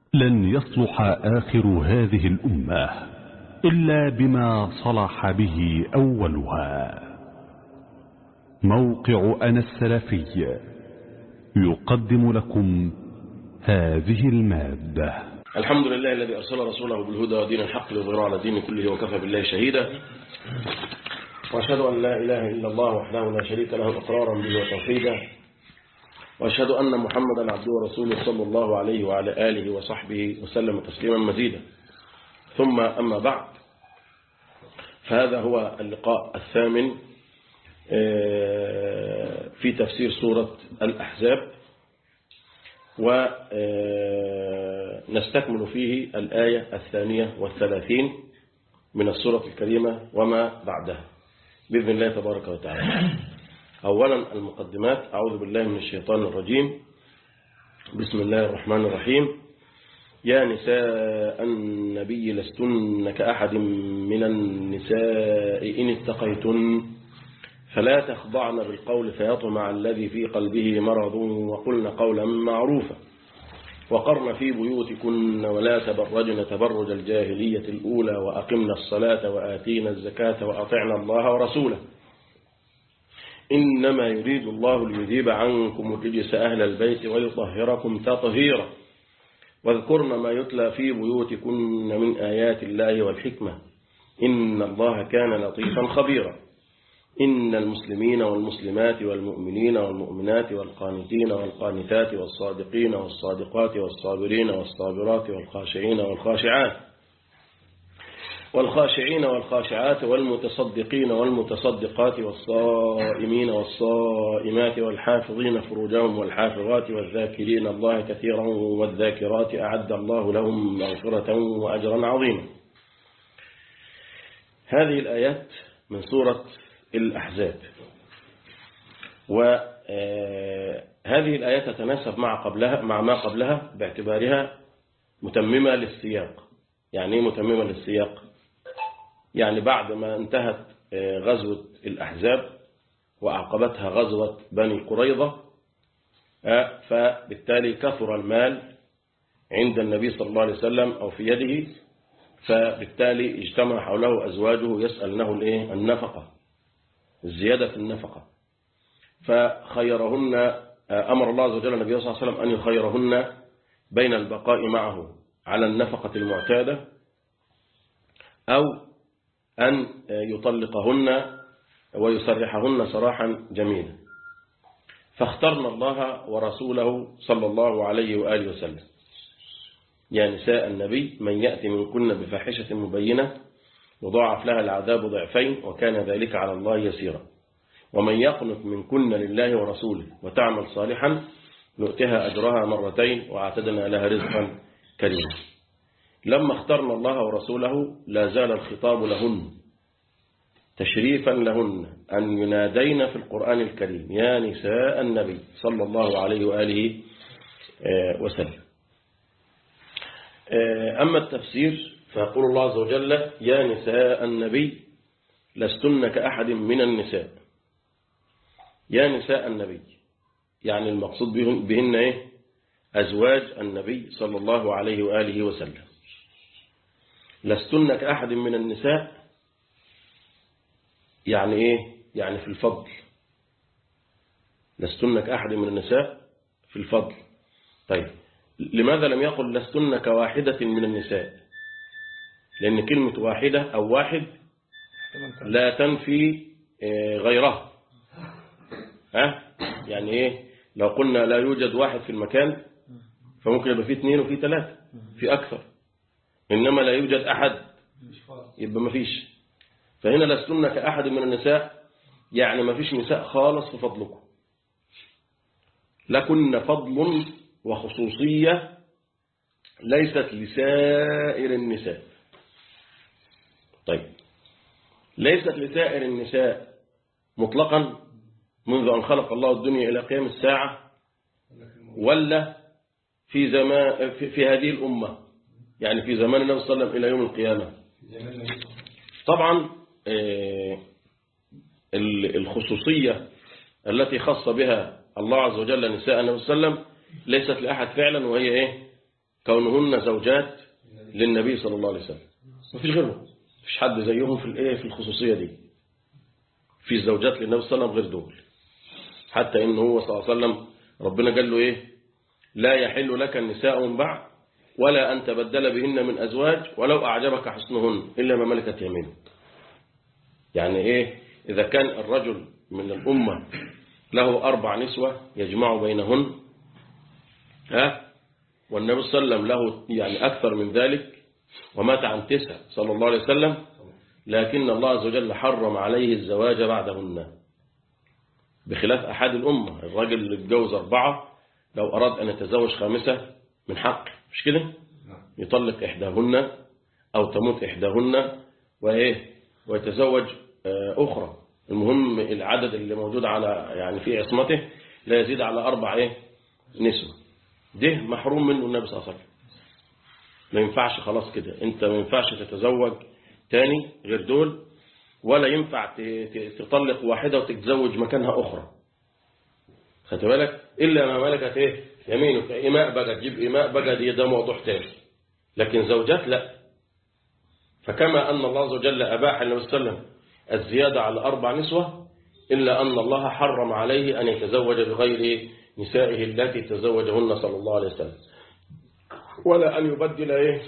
لن يصلح آخر هذه الأمة إلا بما صلح به أولها موقع أنا السلفي يقدم لكم هذه المادة الحمد لله الذي أرسل رسوله بالهدى ودين الحق ليظهره على الدين كله وكفى بالله شهيدا وأشهد أن لا إله إلا الله وحده لا شريك له إقرارا به وتوحيدا وأشهد أن محمدا عبده ورسوله صلى الله عليه وعلى آله وصحبه وسلم تسليما مزيدا ثم أما بعد فهذا هو اللقاء الثامن في تفسير سورة الأحزاب ونستكمل فيه الآية الثانية والثلاثين من السورة الكريمة وما بعدها بإذن الله تبارك وتعالى أولا المقدمات أعوذ بالله من الشيطان الرجيم بسم الله الرحمن الرحيم يا نساء النبي لستن كأحد من النساء إن اتقيتن فلا تخضعن بالقول فيطمع الذي في قلبه مرض وقلن قولا معروفا وقرن في بيوتكن ولا تبرجن تبرج الجاهلية الأولى وأقمنا الصلاة وآتينا الزكاة وأطعنا الله ورسوله إنما يريد الله ليذيب عنكم الرجس أهل البيت ويطهركم تطهيرا واذكرن ما يتلى في بيوتكن من آيات الله والحكمة إن الله كان لطيفا خبيرا إن المسلمين والمسلمات والمؤمنين والمؤمنات والقانتين والقانتات والصادقين والصادقات والصابرين والصابرات والخاشعين والخاشعات والخاشعين والخاشعات والمتصدقين والمتصدقات والصائمين والصائمات والحافظين فروجهم والحافظات والذاكرين الله كثيرا والذاكرات أعد الله لهم مغفرة وأجرا عظيما هذه الآيات من سورة الأحزاب وهذه الآيات تتناسب مع قبلها مع ما قبلها باعتبارها متممة للسياق يعني ايه متممة للسياق يعني بعد ما انتهت غزوة الأحزاب وأعقبتها غزوة بني قريظة فبالتالي كثر المال عند النبي صلى الله عليه وسلم أو في يده فبالتالي اجتمع حوله أزواجه يسألنه الايه النفقة الزيادة في النفقة فخيرهن أمر الله عز وجل النبي صلى الله عليه وسلم أن يخيرهن بين البقاء معه على النفقة المعتادة أو أن يطلقهن ويسرحهن سراحا جميلا فاخترنا الله ورسوله صلى الله عليه وآله وسلم يا نساء النبي من يأتي منكن بفاحشة مبينة يضاعف لها العذاب ضعفين وكان ذلك على الله يسيرا ومن يقنط منكن لله ورسوله وتعمل صالحا نؤتها أجرها مرتين وأعتدنا لها رزقا كريما لما اخترنا الله ورسوله لا زال الخطاب لهن تشريفا لهن أن ينادين في القرآن الكريم يا نساء النبي صلى الله عليه وآله وسلم أما التفسير فيقول الله عز وجل يا نساء النبي لستن كأحد من النساء يا نساء النبي يعني المقصود بهن, بهن إيه؟ أزواج النبي صلى الله عليه وآله وسلم لستن كأحد من النساء يعني إيه يعني في الفضل لستن كأحد من النساء في الفضل طيب لماذا لم يقل لستن كواحدة من النساء لأن كلمة واحدة أو واحد لا تنفي غيرها ها يعني إيه لو قلنا لا يوجد واحد في المكان فممكن يبقى فيه اثنين وفيه ثلاثة في أكثر إنما لا يوجد أحد يبقى ما فيش فهنا لستن كأحد من النساء يعني ما فيش نساء خالص في فضلكم لكن فضل وخصوصية ليست لسائر النساء طيب ليست لسائر النساء مطلقا منذ أن خلق الله الدنيا إلى قيام الساعة ولا في زمان في, في هذه الأمة يعني في زمان النبي صلى الله عليه وسلم إلى يوم القيامة طبعا الخصوصية التي خص بها الله عز وجل نساء النبي صلى الله عليه وسلم ليست لأحد فعلا وهي إيه كونهن زوجات للنبي صلى الله عليه وسلم مفيش غيرهم مفيش حد زيهم في الايه في الخصوصية دي في زوجات للنبي صلى الله عليه وسلم غير دول حتى إن هو صلى الله عليه وسلم ربنا قال له إيه لا يحل لك النساء من بعد ولا أن تبدل بهن من أزواج ولو أعجبك حسنهن إلا ما ملكت يمينك يعني إيه إذا كان الرجل من الأمة له أربع نسوة يجمع بينهن ها والنبي صلى الله عليه وسلم له يعني أكثر من ذلك ومات عن تسع صلى الله عليه وسلم لكن الله عز وجل حرم عليه الزواج بعدهن بخلاف أحد الأمة الراجل اللي اتجوز أربعة لو أراد أن يتزوج خامسة من حقه مش كده يطلق إحداهن أو تموت إحداهن وإيه ويتزوج أخرى المهم العدد اللي موجود على يعني في عصمته لا يزيد على أربع إيه نسوة ده محروم منه النبي صلى الله عليه وسلم ما ينفعش خلاص كده انت ما ينفعش تتزوج تاني غير دول ولا ينفع تطلق واحدة وتتزوج مكانها أخرى خدت بالك إلا ما ملكت إيه يمينك إماء بقى تجيب إماء بقى دي ده موضوع تاني لكن زوجات لا فكما أن الله عز وجل أباح النبي صلى الله عليه وسلم الزيادة على أربع نسوة إلا أن الله حرم عليه أن يتزوج بغير نسائه التي تزوجهن صلى الله عليه وسلم ولا أن يبدل إيه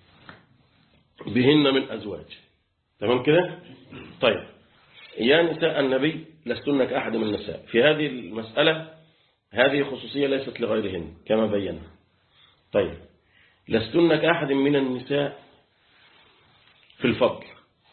بهن من أزواج تمام كده طيب يا نساء النبي لستن كأحد من النساء في هذه المسألة هذه خصوصية ليست لغيرهن كما بينا طيب لستن كأحد من النساء في الفضل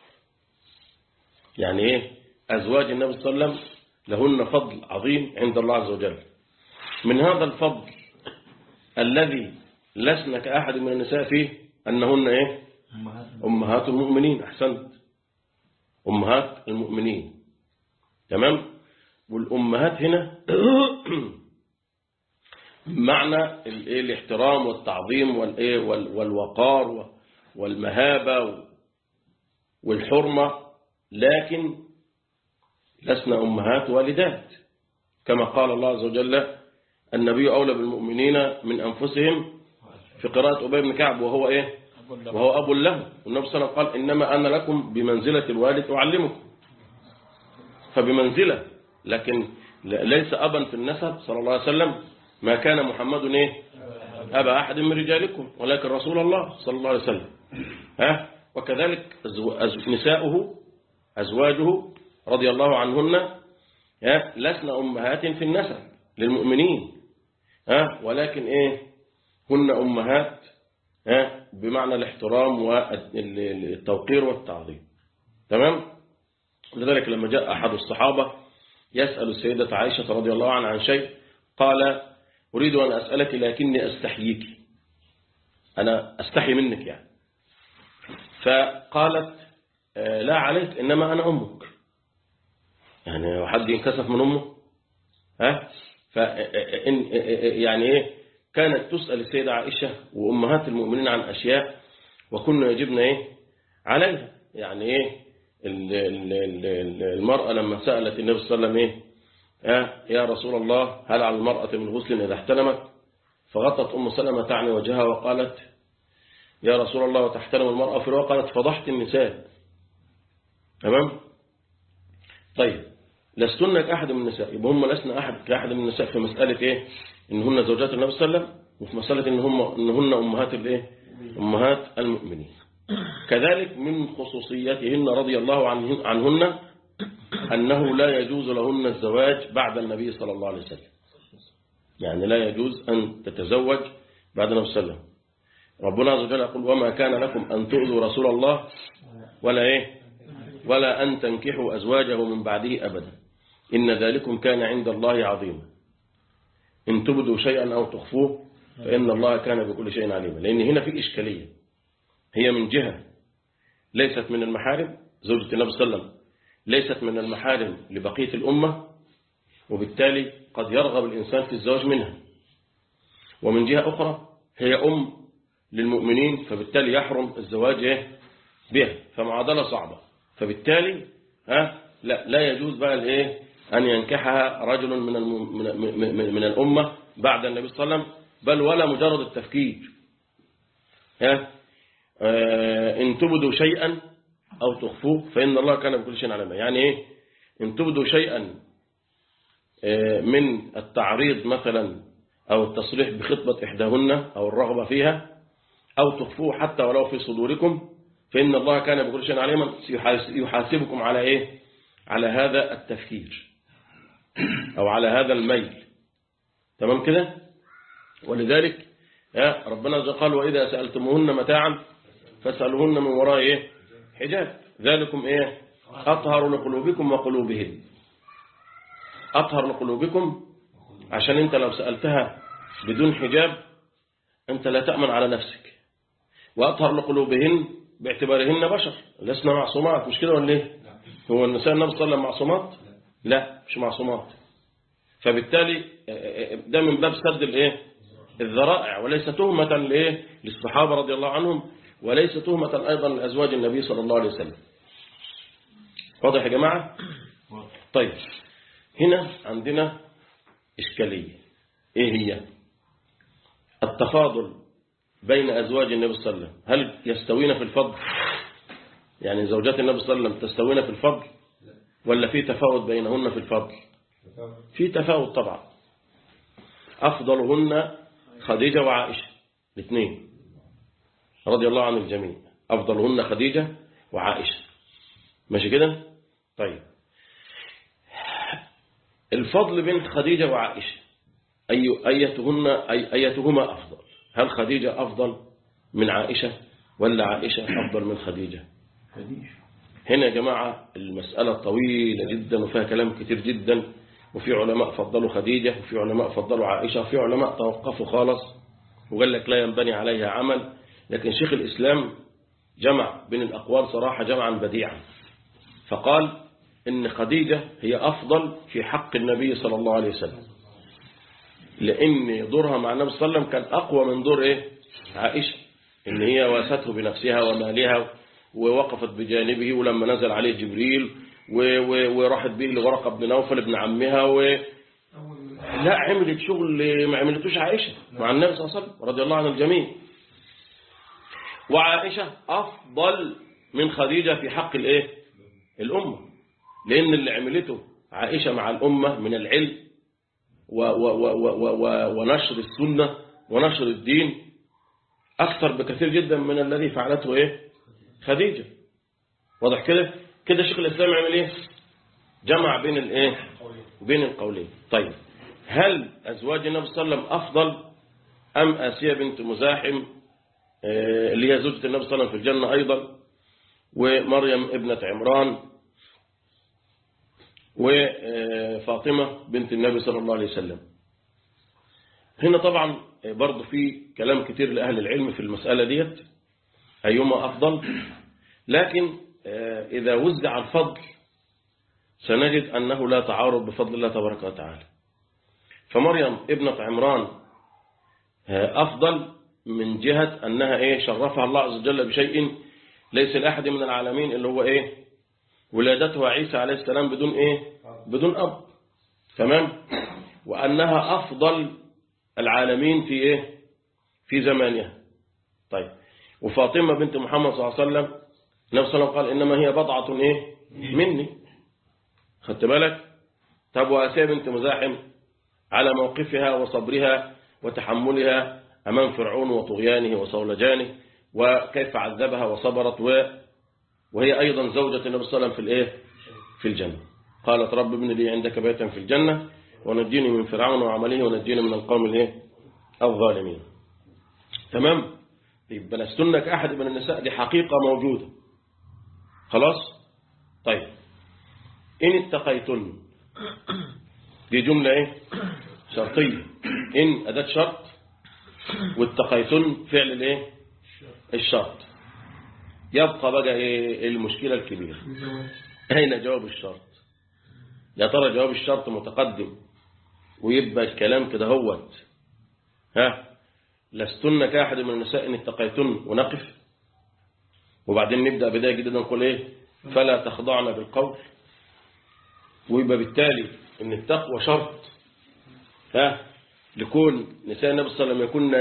يعني ايه أزواج النبي صلى الله عليه وسلم لهن فضل عظيم عند الله عز وجل من هذا الفضل الذي لسنا كأحد من النساء فيه أنهن ايه أمهات المؤمنين أحسنت أمهات المؤمنين تمام والأمهات هنا معنى الاحترام والتعظيم والوقار والمهابة والحرمة لكن لسنا أمهات والدات كما قال الله عز وجل النبي أولى بالمؤمنين من أنفسهم في قراءة أبي بن كعب وهو إيه وهو أب له والنبي صلى الله عليه وسلم قال إنما أنا لكم بمنزلة الوالد أعلمكم فبمنزلة لكن ليس أبا في النسب صلى الله عليه وسلم ما كان محمد إيه أبا أحد من رجالكم ولكن رسول الله صلى الله عليه وسلم ها وكذلك نساؤه أزواجه رضي الله عنهن لسن أمهات في النسب للمؤمنين ها ولكن إيه هن أمهات ها بمعنى الاحترام والتوقير والتعظيم تمام لذلك لما جاء أحد الصحابة يسأل السيدة عائشة رضي الله عنها عن شيء قال أريد أن أسألك لكني أستحييك أنا أستحي منك يعني فقالت لا عليك إنما أنا أمك يعني حد ينكسف من أمه ها فإن يعني إيه كانت تسأل السيدة عائشة وأمهات المؤمنين عن أشياء وكنا يجبنا إيه عليها يعني إيه المرأة لما سألت النبي صلى الله عليه وسلم إيه يا رسول الله هل على المرأة من غسل إذا احتلمت فغطت أم سلمة تعني وجهها وقالت يا رسول الله وتحترم المرأة في الواقع قالت فضحت النساء تمام طيب لستن كأحد من النساء يبقى هم لسنا أحد كأحد من النساء في مسألة إيه إنهن زوجات النبي صلى الله عليه وسلم وفي مسألة إن هم إنهن أمهات الإيه أمهات المؤمنين كذلك من خصوصياتهن رضي الله عنهن أنه لا يجوز لهن الزواج بعد النبي صلى الله عليه وسلم يعني لا يجوز أن تتزوج بعد النبي صلى الله عليه وسلم ربنا عز وجل يقول وما كان لكم أن تؤذوا رسول الله ولا إيه ولا أن تنكحوا أزواجه من بعده أبدا إن ذلكم كان عند الله عظيما إن تبدوا شيئا أو تخفوه فإن الله كان بكل شيء عليما لأن هنا في إشكالية هي من جهة ليست من المحارم زوجة النبي صلى الله عليه وسلم ليست من المحارم لبقية الأمة وبالتالي قد يرغب الإنسان في الزواج منها ومن جهة أخرى هي أم للمؤمنين فبالتالي يحرم الزواج بها فمعادلة صعبة فبالتالي ها لا لا يجوز بقى الايه أن ينكحها رجل من من من الأمة بعد النبي صلى الله عليه وسلم بل ولا مجرد التفكير ها آه، إن تبدوا شيئا أو تخفوه فإن الله كان بكل شيء علما يعني إيه إن تبدوا شيئا آه، من التعريض مثلا أو التصريح بخطبة إحداهن أو الرغبة فيها أو تخفوه حتى ولو في صدوركم فإن الله كان بكل شيء عليما يحاس- يحاسبكم على إيه على هذا التفكير أو على هذا الميل تمام كده ولذلك يا ربنا قال وإذا سألتموهن متاعا فاسألوهن من وراء إيه حجاب ذلكم إيه أطهر لقلوبكم وقلوبهن أطهر لقلوبكم عشان أنت لو سألتها بدون حجاب أنت لا تأمن على نفسك وأطهر لقلوبهن باعتبارهن بشر لسنا معصومات مش كده ولا ايه هو النساء النبي صلى الله عليه وسلم معصومات لا مش معصومات فبالتالي ده من باب سد الايه الذرائع وليس تهمة لايه للصحابة رضي الله عنهم وليس تهمة أيضا لأزواج النبي صلى الله عليه وسلم واضح يا جماعة طيب هنا عندنا إشكالية إيه هي التفاضل بين أزواج النبي صلى الله عليه وسلم هل يستوين في الفضل يعني زوجات النبي صلى الله عليه وسلم تستوين في الفضل ولا في تفاوت بينهن في الفضل في تفاوت طبعا أفضلهن خديجة وعائشة الاثنين رضي الله عن الجميع أفضلهن خديجة وعائشة ماشي كده طيب الفضل بين خديجة وعائشة أي أيتهن أي أيتهما أفضل هل خديجة أفضل من عائشة ولا عائشة أفضل من خديجة هنا يا جماعة المسألة طويلة جدا وفيها كلام كتير جدا وفي علماء فضلوا خديجة وفي علماء فضلوا عائشة وفي علماء توقفوا خالص وقال لك لا ينبني عليها عمل لكن شيخ الإسلام جمع بين الأقوال صراحة جمعا بديعا فقال إن خديجة هي أفضل في حق النبي صلى الله عليه وسلم لأن دورها مع النبي صلى الله عليه وسلم كان أقوى من دور إيه؟ عائشة إن هي واسته بنفسها ومالها ووقفت بجانبه ولما نزل عليه جبريل و- و- وراحت به لورقة بن نوفل ابن عمها و لا عملت شغل ما عملتوش عائشة مع النبي صلى الله عليه وسلم رضي الله عن الجميع وعائشة أفضل من خديجة في حق الإيه؟ الأمة لأن اللي عملته عائشة مع الأمة من العلم و و و و و و ونشر السنة ونشر الدين أكثر بكثير جدا من الذي فعلته إيه؟ خديجة واضح كده كده شيخ الإسلام عمل إيه جمع بين الإيه بين القولين طيب هل أزواج النبي صلى الله عليه وسلم أفضل أم آسيا بنت مزاحم آه، اللي هي زوجة النبي صلى الله عليه وسلم في الجنة أيضا ومريم ابنة عمران وفاطمة بنت النبي صلى الله عليه وسلم هنا طبعا برضو في كلام كتير لأهل العلم في المسألة ديت أيهما أفضل لكن إذا وزع الفضل سنجد أنه لا تعارض بفضل الله تبارك وتعالى فمريم ابنة عمران أفضل من جهة أنها إيه شرفها الله عز وجل بشيء ليس لأحد من العالمين اللي هو إيه ولادتها عيسى عليه السلام بدون إيه بدون أب تمام وأنها أفضل العالمين في إيه في زمانها طيب وفاطمة بنت محمد صلى الله عليه وسلم النبي صلى الله عليه وسلم قال إنما هي بضعة إيه مني خدت بالك طب وأسيا بنت مزاحم على موقفها وصبرها وتحملها أمام فرعون وطغيانه وصولجانه وكيف عذبها وصبرت و وهي أيضا زوجة النبي صلى الله عليه وسلم في الإيه في الجنة قالت رب ابن لي عندك بيتا في الجنة ونجيني من فرعون وعمله ونجيني من القوم الايه الظالمين تمام يبقى لستنك أحد من النساء دي حقيقة موجودة خلاص طيب إن اتقيتن دي جملة إيه شرطية إن أداة شرط واتقيتن فعل الإيه الشرط يبقى بقى إيه المشكلة الكبيرة أين جواب الشرط يا ترى جواب الشرط متقدم ويبقى الكلام كده هوت ها لستن كأحد من النساء إن اتقيتن ونقف وبعدين نبدأ بداية جديدة نقول إيه فلا تخضعن بالقول ويبقى بالتالي إن التقوى شرط ها لكون نساء النبي صلى الله عليه وسلم يكون إيه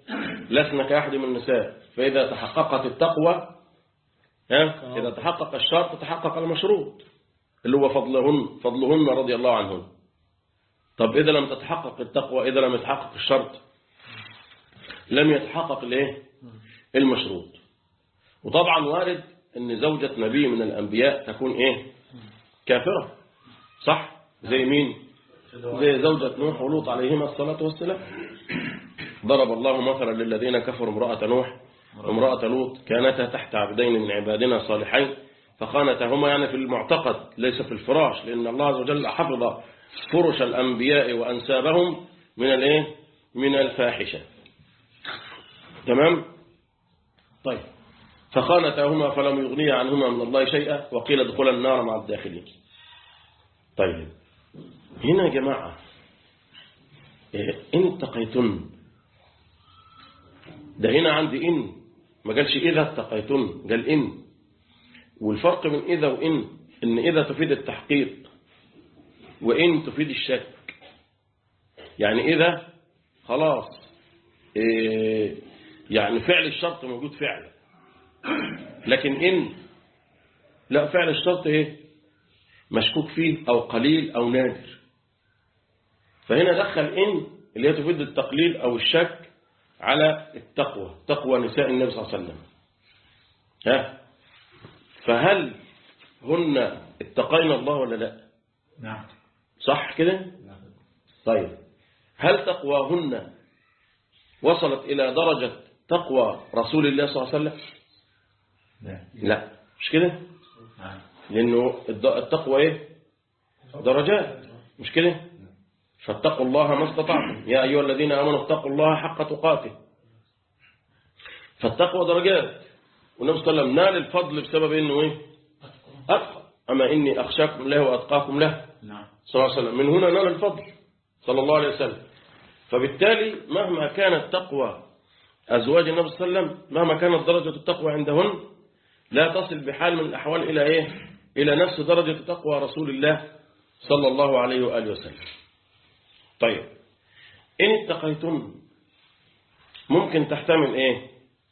لسنا كأحد من النساء فإذا تحققت التقوى ها إذا تحقق الشرط تحقق المشروط اللي هو فضلهن فضلهن رضي الله عنهن طب إذا لم تتحقق التقوى إذا لم يتحقق الشرط لم يتحقق الايه المشروط وطبعا وارد ان زوجة نبي من الأنبياء تكون ايه كافرة صح زي مين زي زوجة نوح ولوط عليهما الصلاة والسلام ضرب الله مثلا للذين كفروا امرأة نوح وامرأة لوط كانتا تحت عبدين من عبادنا صالحين فخانتهما يعني في المعتقد ليس في الفراش لأن الله عز وجل حفظ فرش الأنبياء وأنسابهم من الايه من الفاحشة تمام طيب فخانتهما فلم يغني عنهما من الله شيئا وقيل ادخلا النار مع الداخلين طيب هنا يا جماعة إيه، إن اتقيتن ده هنا عندي إن ما قالش إذا اتقيتن قال إن والفرق من إذا وإن إن إذا تفيد التحقيق وإن تفيد الشك يعني إذا خلاص إيه يعني فعل الشرط موجود فعلا لكن إن لا فعل الشرط إيه مشكوك فيه أو قليل أو نادر فهنا دخل إن اللي هي تفيد التقليل أو الشك على التقوى تقوى نساء النبي صلى الله عليه وسلم ها فهل هن اتقين الله ولا لا نعم صح كده طيب هل تقواهن وصلت إلى درجة تقوى رسول الله صلى الله عليه وسلم لا لا مش كده نعم لأنه الد- التقوى إيه درجات مش كده فاتقوا الله ما استطعتم يا أيها الذين آمنوا اتقوا الله حق تقاته فالتقوى درجات والنبي صلى الله عليه وسلم نال الفضل بسبب إنه إيه أتقى أما إني أخشاكم له وأتقاكم له نعم صلى الله عليه وسلم من هنا نال الفضل صلى الله عليه وسلم فبالتالي مهما كانت تقوى أزواج النبي صلى الله عليه وسلم مهما كانت درجة التقوى عندهن لا تصل بحال من الأحوال إلى إيه إلى نفس درجة تقوى رسول الله صلى الله عليه وآله وسلم طيب إن اتقيتن ممكن تحتمل إيه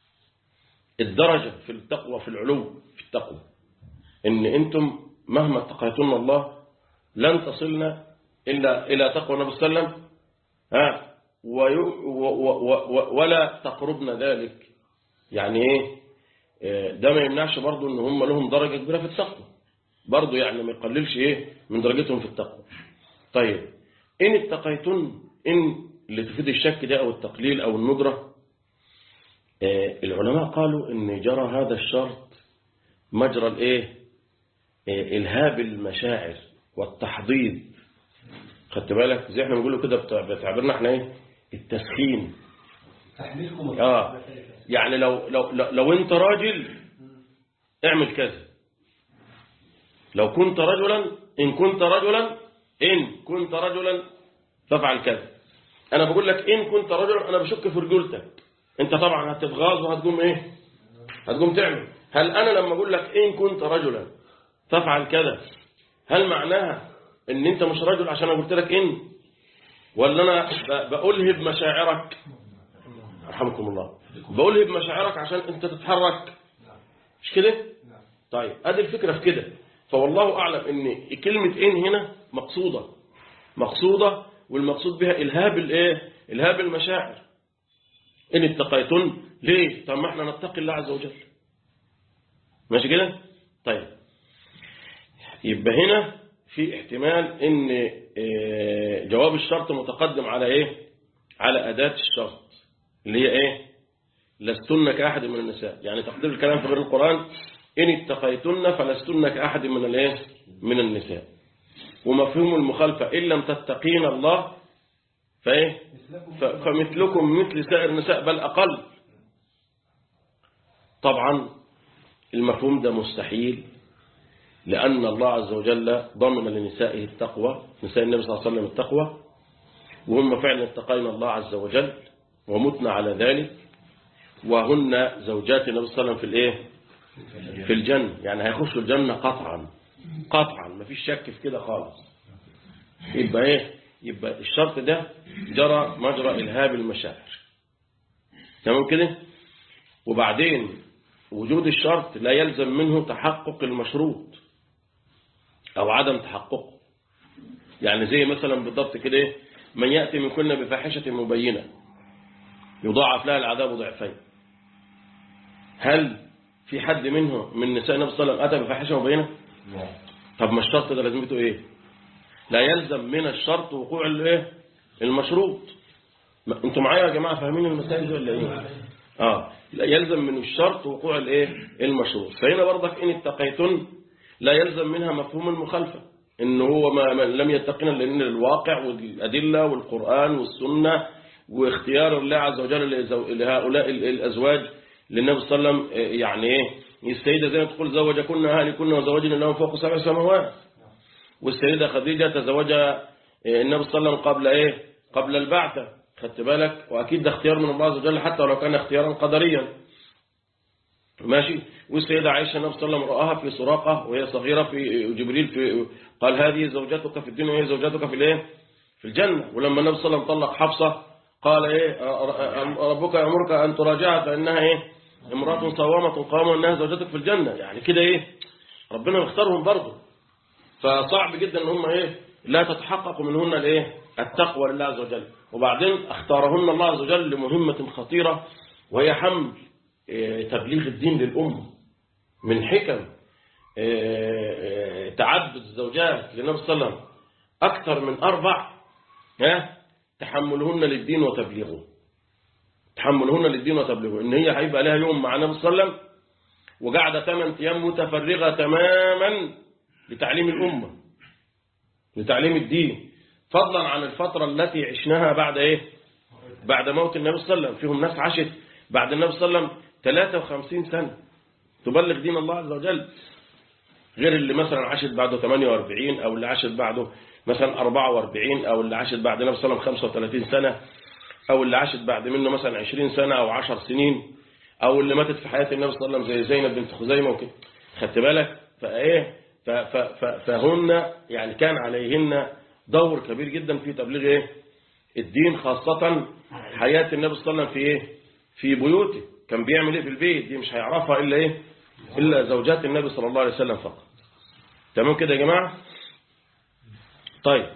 الدرجة في التقوى في العلو في التقوى إن أنتم مهما اتقيتن الله لن تصلنا إلا إلى تقوى النبي صلى الله عليه وسلم ها وي- و- و- و- ولا تقربن ذلك يعني ايه آه، ده ما يمنعش برضو ان هم لهم درجة كبيرة في التقوى برضو يعني ما يقللش ايه من درجتهم في التقوى طيب ان اتقيتن ان اللي تفيد الشك ده او التقليل او الندرة آه، العلماء قالوا ان جرى هذا الشرط مجرى الايه آه، الهاب المشاعر والتحضيض خدت بالك زي احنا بنقول كده بتع- بتعبيرنا احنا ايه التسخين تحميلكم اه يعني لو لو لو, لو انت راجل اعمل كذا لو كنت رجلا ان كنت رجلا ان كنت رجلا فافعل كذا انا بقول لك ان كنت رجلا انا بشك في رجولتك انت طبعا هتتغاظ وهتقوم ايه هتقوم تعمل هل انا لما اقول لك ان كنت رجلا تفعل كذا هل معناها ان انت مش رجل عشان انا قلت لك ان ولا انا ب- بألهب مشاعرك رحمكم الله بألهب مشاعرك عشان انت تتحرك مش كده طيب ادي الفكرة في كده فوالله اعلم ان كلمة ان هنا مقصودة مقصودة والمقصود بها الهاب الايه الهاب المشاعر ان اتقيتن ليه طب ما احنا نتقي الله عز وجل ماشي كده طيب يبقى هنا في احتمال ان آه، جواب الشرط متقدم على ايه على أداة الشرط اللي هي ايه لستن كأحد من النساء يعني تقدير الكلام في غير القرآن إن اتقيتن فلستن كأحد من الايه من النساء ومفهوم المخالفة إن لم تتقين الله فايه ف- فمثلكم مثل سائر النساء بل أقل طبعا المفهوم ده مستحيل لأن الله عز وجل ضمن لنسائه التقوى نساء النبي صلى الله عليه وسلم التقوى وهم فعلا اتقين الله عز وجل ومتنا على ذلك وهن زوجات النبي صلى الله عليه وسلم في الايه في الجنة يعني هيخشوا الجنة قطعا قطعا ما فيش شك في كده خالص يبقى ايه يبقى الشرط ده جرى مجرى الهاب المشاعر تمام كده وبعدين وجود الشرط لا يلزم منه تحقق المشروط أو عدم تحققه يعني زي مثلا بالضبط كده إيه؟ من يأتي من كنا بفاحشة مبينة يضاعف لها العذاب ضعفين هل في حد منه من نساء النبي صلى الله عليه وسلم أتى بفاحشة مبينة طب ما الشرط ده لازمته إيه لا يلزم من الشرط وقوع الايه المشروط ما- انتوا معايا يا جماعة فاهمين المسائل دي ولا ايه اه لا يلزم من الشرط وقوع الايه المشروط فهنا برضك ان اتقيتن لا يلزم منها مفهوم المخالفة ان هو ما ما لم يتقنا لان الواقع والادله والقران والسنه واختيار الله عز وجل لزو- لهؤلاء ال- الازواج للنبي صلى الله عليه وسلم آه، يعني ايه السيده زي ما تقول زوجكن اهلكن وزوجنا لهم فوق سبع سماوات والسيدة خديجة تزوجها النبي صلى الله عليه وسلم قبل ايه قبل البعثة خدت بالك واكيد ده اختيار من الله عز وجل حتى ولو كان اختيارا قدريا ماشي والسيدة عائشة النبي صلى الله عليه وسلم رآها في سراقة وهي صغيرة في جبريل في قال هذه زوجتك في الدنيا وهي زوجتك في الايه في الجنة ولما النبي صلى الله عليه وسلم طلق حفصة قال ايه ربك يأمرك ان تراجعها فانها ايه امرأة صوامة قوامة انها زوجتك في الجنة يعني كده ايه ربنا يختارهم برضه فصعب جدا ان هم ايه لا تتحقق منهن الايه التقوى لله عز وجل وبعدين اختارهن الله عز وجل لمهمة خطيرة وهي حمل إيه، تبليغ الدين للأمة من حكم إيه، إيه، تعدد الزوجات للنبي صلى الله عليه وسلم أكثر من أربع ها تحملهن للدين وتبليغه تحملهن للدين وتبليغه إن هي هيبقى لها يوم مع النبي صلى الله عليه وسلم وقاعدة ثمان أيام متفرغة تماما لتعليم الأمة لتعليم الدين فضلا عن الفترة التي عشناها بعد إيه بعد موت النبي صلى الله عليه وسلم فيهم ناس عاشت بعد النبي صلى الله عليه وسلم 53 سنة تبلغ دين الله عز وجل غير اللي مثلا عاشت بعده 48 أو اللي عاشت بعده مثلا 44 أو اللي عاشت بعد النبي صلى الله عليه وسلم 35 سنة أو اللي عاشت بعد منه مثلا 20 سنة أو 10 سنين أو اللي ماتت في حياة النبي صلى الله عليه وسلم زي زينب بنت خزيمة وكده خدت بالك فإيه ف- ف- ف- فهن يعني كان عليهن دور كبير جدا في تبليغ إيه الدين خاصة حياة النبي صلى الله عليه وسلم في إيه في بيوته كان بيعمل إيه في البيت دي مش هيعرفها إلا إيه إلا زوجات النبي صلى الله عليه وسلم فقط تمام كده يا جماعة طيب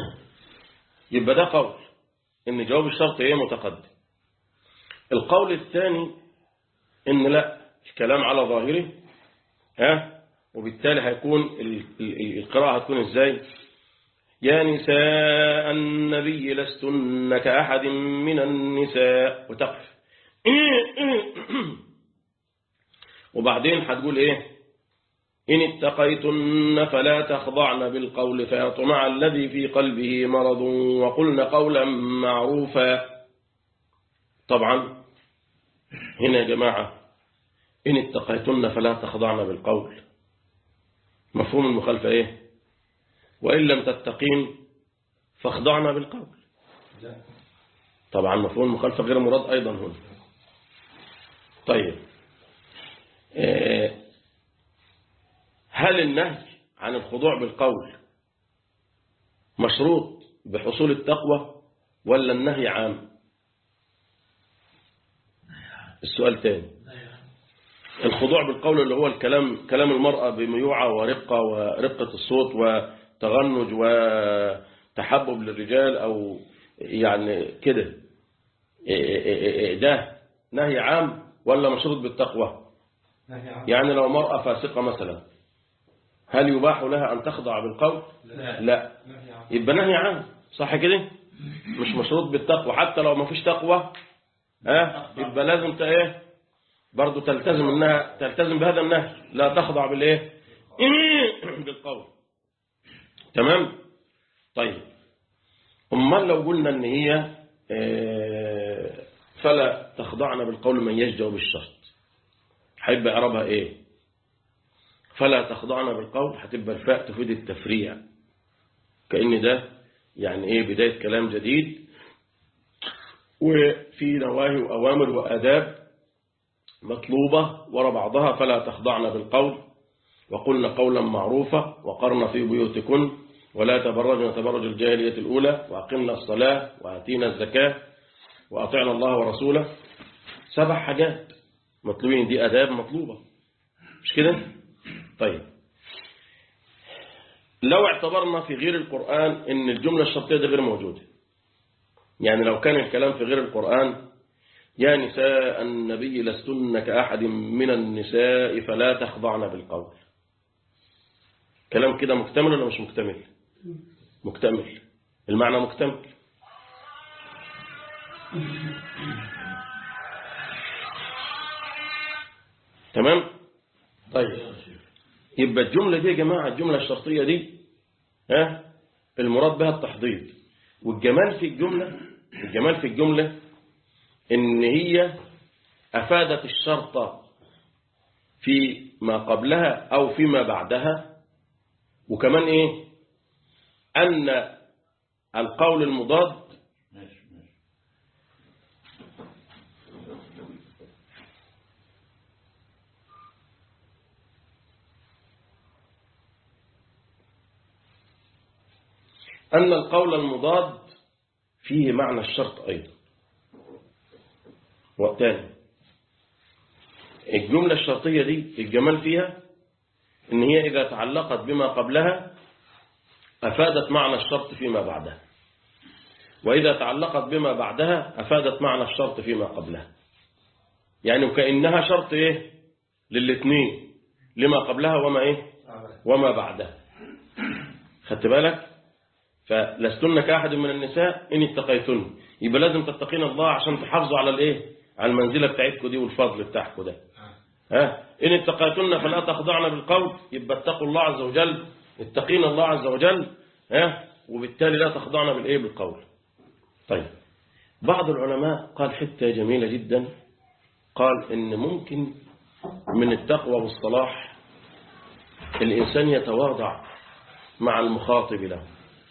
يبقى ده قول ان جواب الشرط ايه متقدم القول الثاني ان لا الكلام على ظاهره ها وبالتالي هيكون ال- ال- القراءة هتكون ازاي يا نساء النبي لستن كأحد من النساء وتقف وبعدين هتقول ايه إن اتقيتن فلا تخضعن بالقول فيطمع الذي في قلبه مرض وقلن قولا معروفا طبعا هنا يا جماعة إن اتقيتن فلا تخضعن بالقول مفهوم المخالفة إيه وإن لم تتقين فاخضعن بالقول طبعا مفهوم المخالفة غير مراد أيضا هنا طيب آه، هل النهي عن الخضوع بالقول مشروط بحصول التقوى ولا النهي عام السؤال تاني الخضوع بالقول اللي هو الكلام كلام المرأة بميوعة ورقة ورقة الصوت وتغنج وتحبب للرجال أو يعني كده ده نهي عام ولا مشروط بالتقوى يعني لو مرأة فاسقة مثلا هل يباح لها أن تخضع بالقول لا يبقى نهي عام صح كده مش مشروط بالتقوى حتى لو ما فيش تقوى ها يبقى لازم ت- ايه برضه تلتزم انها تلتزم بهذا النهي لا تخضع بالايه بالقول تمام طيب امال لو قلنا ان هي آه، فلا تخضعن بالقول من يشجع بالشرط هيبقى اعرابها ايه فلا تخضعن بالقول هتبقى الفاء تفيد التفريع كأن ده يعني ايه بداية كلام جديد وفي نواهي وأوامر وآداب مطلوبة ورا بعضها فلا تخضعن بالقول وقلن قولا معروفا وقرن في بيوتكن ولا تبرجن تبرج الجاهلية الأولى وأقمنا الصلاة وآتينا الزكاة وأطعنا الله ورسوله سبع حاجات مطلوبين دي أداب مطلوبة مش كده طيب لو اعتبرنا في غير القرآن ان الجملة الشرطية دي غير موجودة يعني لو كان الكلام في غير القرآن يا نساء النبي لستن كأحد من النساء فلا تخضعن بالقول كلام كده مكتمل ولا مش مكتمل مكتمل المعنى مكتمل تمام طيب يبقى الجملة دي يا جماعة الجملة الشرطية دي ها المراد بها التحضيض والجمال في الجملة الجمال في الجملة ان هي افادت الشرط في ما قبلها او فيما بعدها وكمان ايه ان القول المضاد ماشي ماشي أن القول المضاد فيه معنى الشرط أيضا والتاني الجملة الشرطية دي الجمال فيها إن هي إذا تعلقت بما قبلها أفادت معنى الشرط فيما بعدها وإذا تعلقت بما بعدها أفادت معنى الشرط فيما قبلها يعني وكأنها شرط إيه للاثنين لما قبلها وما إيه وما بعدها خدت بالك فلستن كأحد من النساء إن اتقيتن يبقى لازم تتقين الله عشان تحافظوا على الإيه على المنزلة بتاعتكم دي والفضل بتاعكم ده ها إن اتقيتن فلا تخضعن بالقول يبقى اتقوا الله عز وجل اتقين الله عز وجل ها وبالتالي لا تخضعن بالإيه بالقول طيب بعض العلماء قال حتة جميلة جدا قال إن ممكن من التقوى والصلاح الإنسان يتواضع مع المخاطب له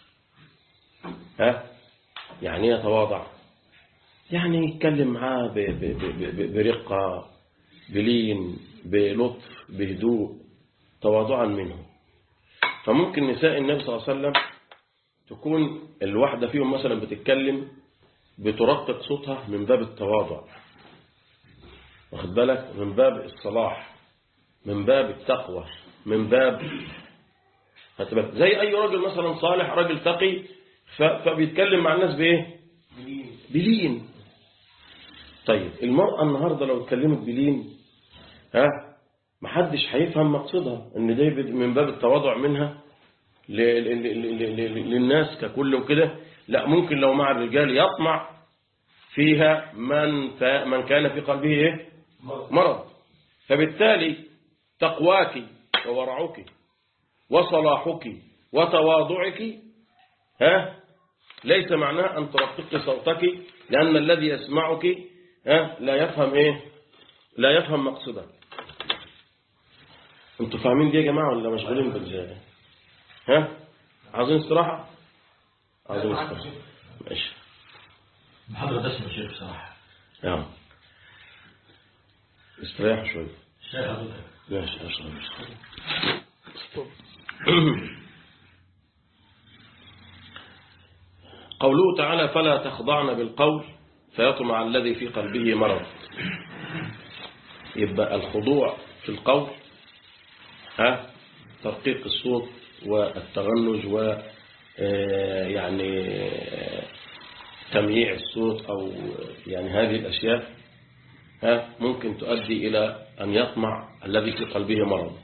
ها يعني يتواضع يعني يتكلم معاه ب- ب- ب- ب- برقة بلين بلطف بهدوء تواضعا منه فممكن نساء النبي صلى الله عليه وسلم تكون الواحدة فيهم مثلا بتتكلم بترقق صوتها من باب التواضع واخد بالك من باب الصلاح من باب التقوى من باب خدت بالك؟ زي أي راجل مثلا صالح راجل تقي ف- فبيتكلم مع الناس بإيه بلين طيب المرأة النهاردة لو اتكلمت بلين ها محدش هيفهم مقصدها ان ده بد- من باب التواضع منها ل- ل- ل- ل- ل- للناس ككل وكده لا ممكن لو مع الرجال يطمع فيها من ف- من كان في قلبه ايه مرض فبالتالي تقواك وورعك وصلاحك وتواضعك ها ليس معناه أن ترققي صوتك لأن الذي يسمعك ها لا يفهم إيه لا يفهم مقصدك انتوا فاهمين دي يا جماعة ولا مشغولين بال ها عاوزين استراحة عاوزين استراحة ماشي محاضرة دسمة يا شيخ بصراحة يلا استريحوا شوية الشيخ حضرتك ماشي اشرب قوله تعالى فلا تخضعن بالقول فيطمع الذي في قلبه مرض يبقى الخضوع في القول ها ترقيق الصوت والتغنج و آه، يعني آه، تمييع الصوت أو يعني هذه الأشياء ها ممكن تؤدي إلى أن يطمع الذي في قلبه مرض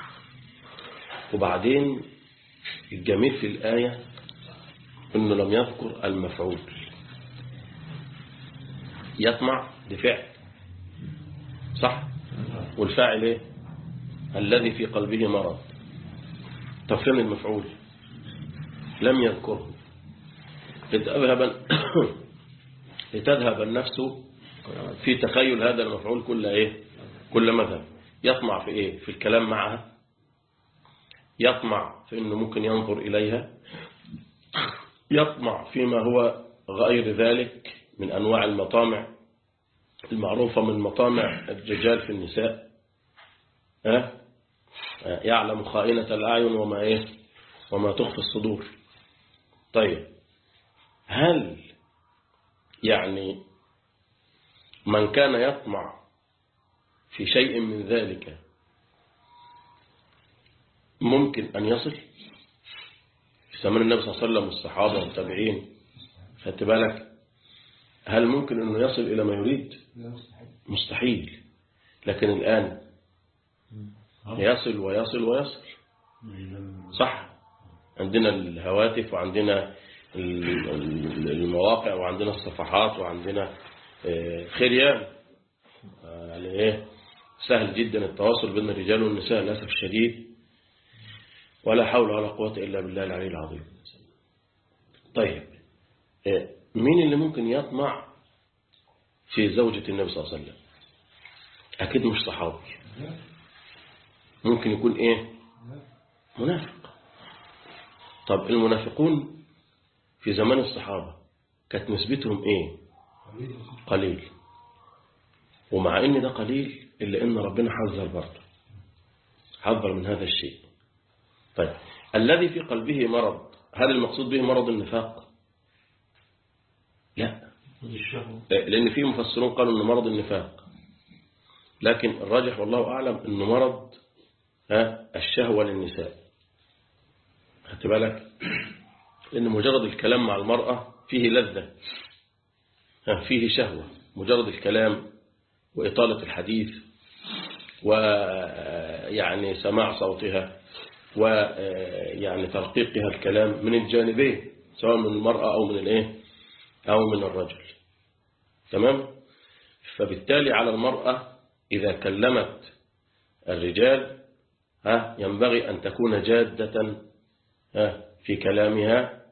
وبعدين الجميل في الآية أنه لم يذكر المفعول يطمع بفعل صح والفاعل ايه الذي في قلبه مرض طب فين المفعول لم يذكره لتذهب لتذهب النفس في تخيل هذا المفعول كل ايه كل مذهب يطمع في ايه في الكلام معها يطمع في انه ممكن ينظر اليها يطمع فيما هو غير ذلك من انواع المطامع المعروفة من مطامع الرجال في النساء ها يعلم خائنة الأعين وما إيه وما تخفي الصدور طيب هل يعني من كان يطمع في شيء من ذلك ممكن أن يصل في زمن النبي صلى الله عليه وسلم والصحابة والتابعين خدت بالك هل ممكن أنه يصل إلى ما يريد مستحيل لكن الآن يصل ويصل ويصل صح عندنا الهواتف وعندنا المواقع وعندنا الصفحات وعندنا خيريان يعني ايه سهل جدا التواصل بين الرجال والنساء للاسف الشديد ولا حول ولا قوة إلا بالله العلي العظيم طيب مين اللي ممكن يطمع في زوجة النبي صلى الله عليه وسلم أكيد مش صحابي ممكن يكون إيه منافق طب المنافقون في زمان الصحابة كانت نسبتهم إيه قليل ومع إن ده قليل إلا إن ربنا حذر برضه حذر من هذا الشيء طيب الذي في قلبه مرض هل المقصود به مرض النفاق لا لأن في مفسرون قالوا أنه مرض النفاق لكن الراجح والله أعلم أنه مرض ها الشهوة للنساء خدت بالك لأن مجرد الكلام مع المرأة فيه لذة ها فيه شهوة مجرد الكلام وإطالة الحديث ويعني سماع صوتها ويعني ترقيقها الكلام من الجانبين سواء من المرأة أو من الإيه أو من الرجل تمام فبالتالي على المرأة إذا كلمت الرجال ها ينبغي أن تكون جادة ها في كلامها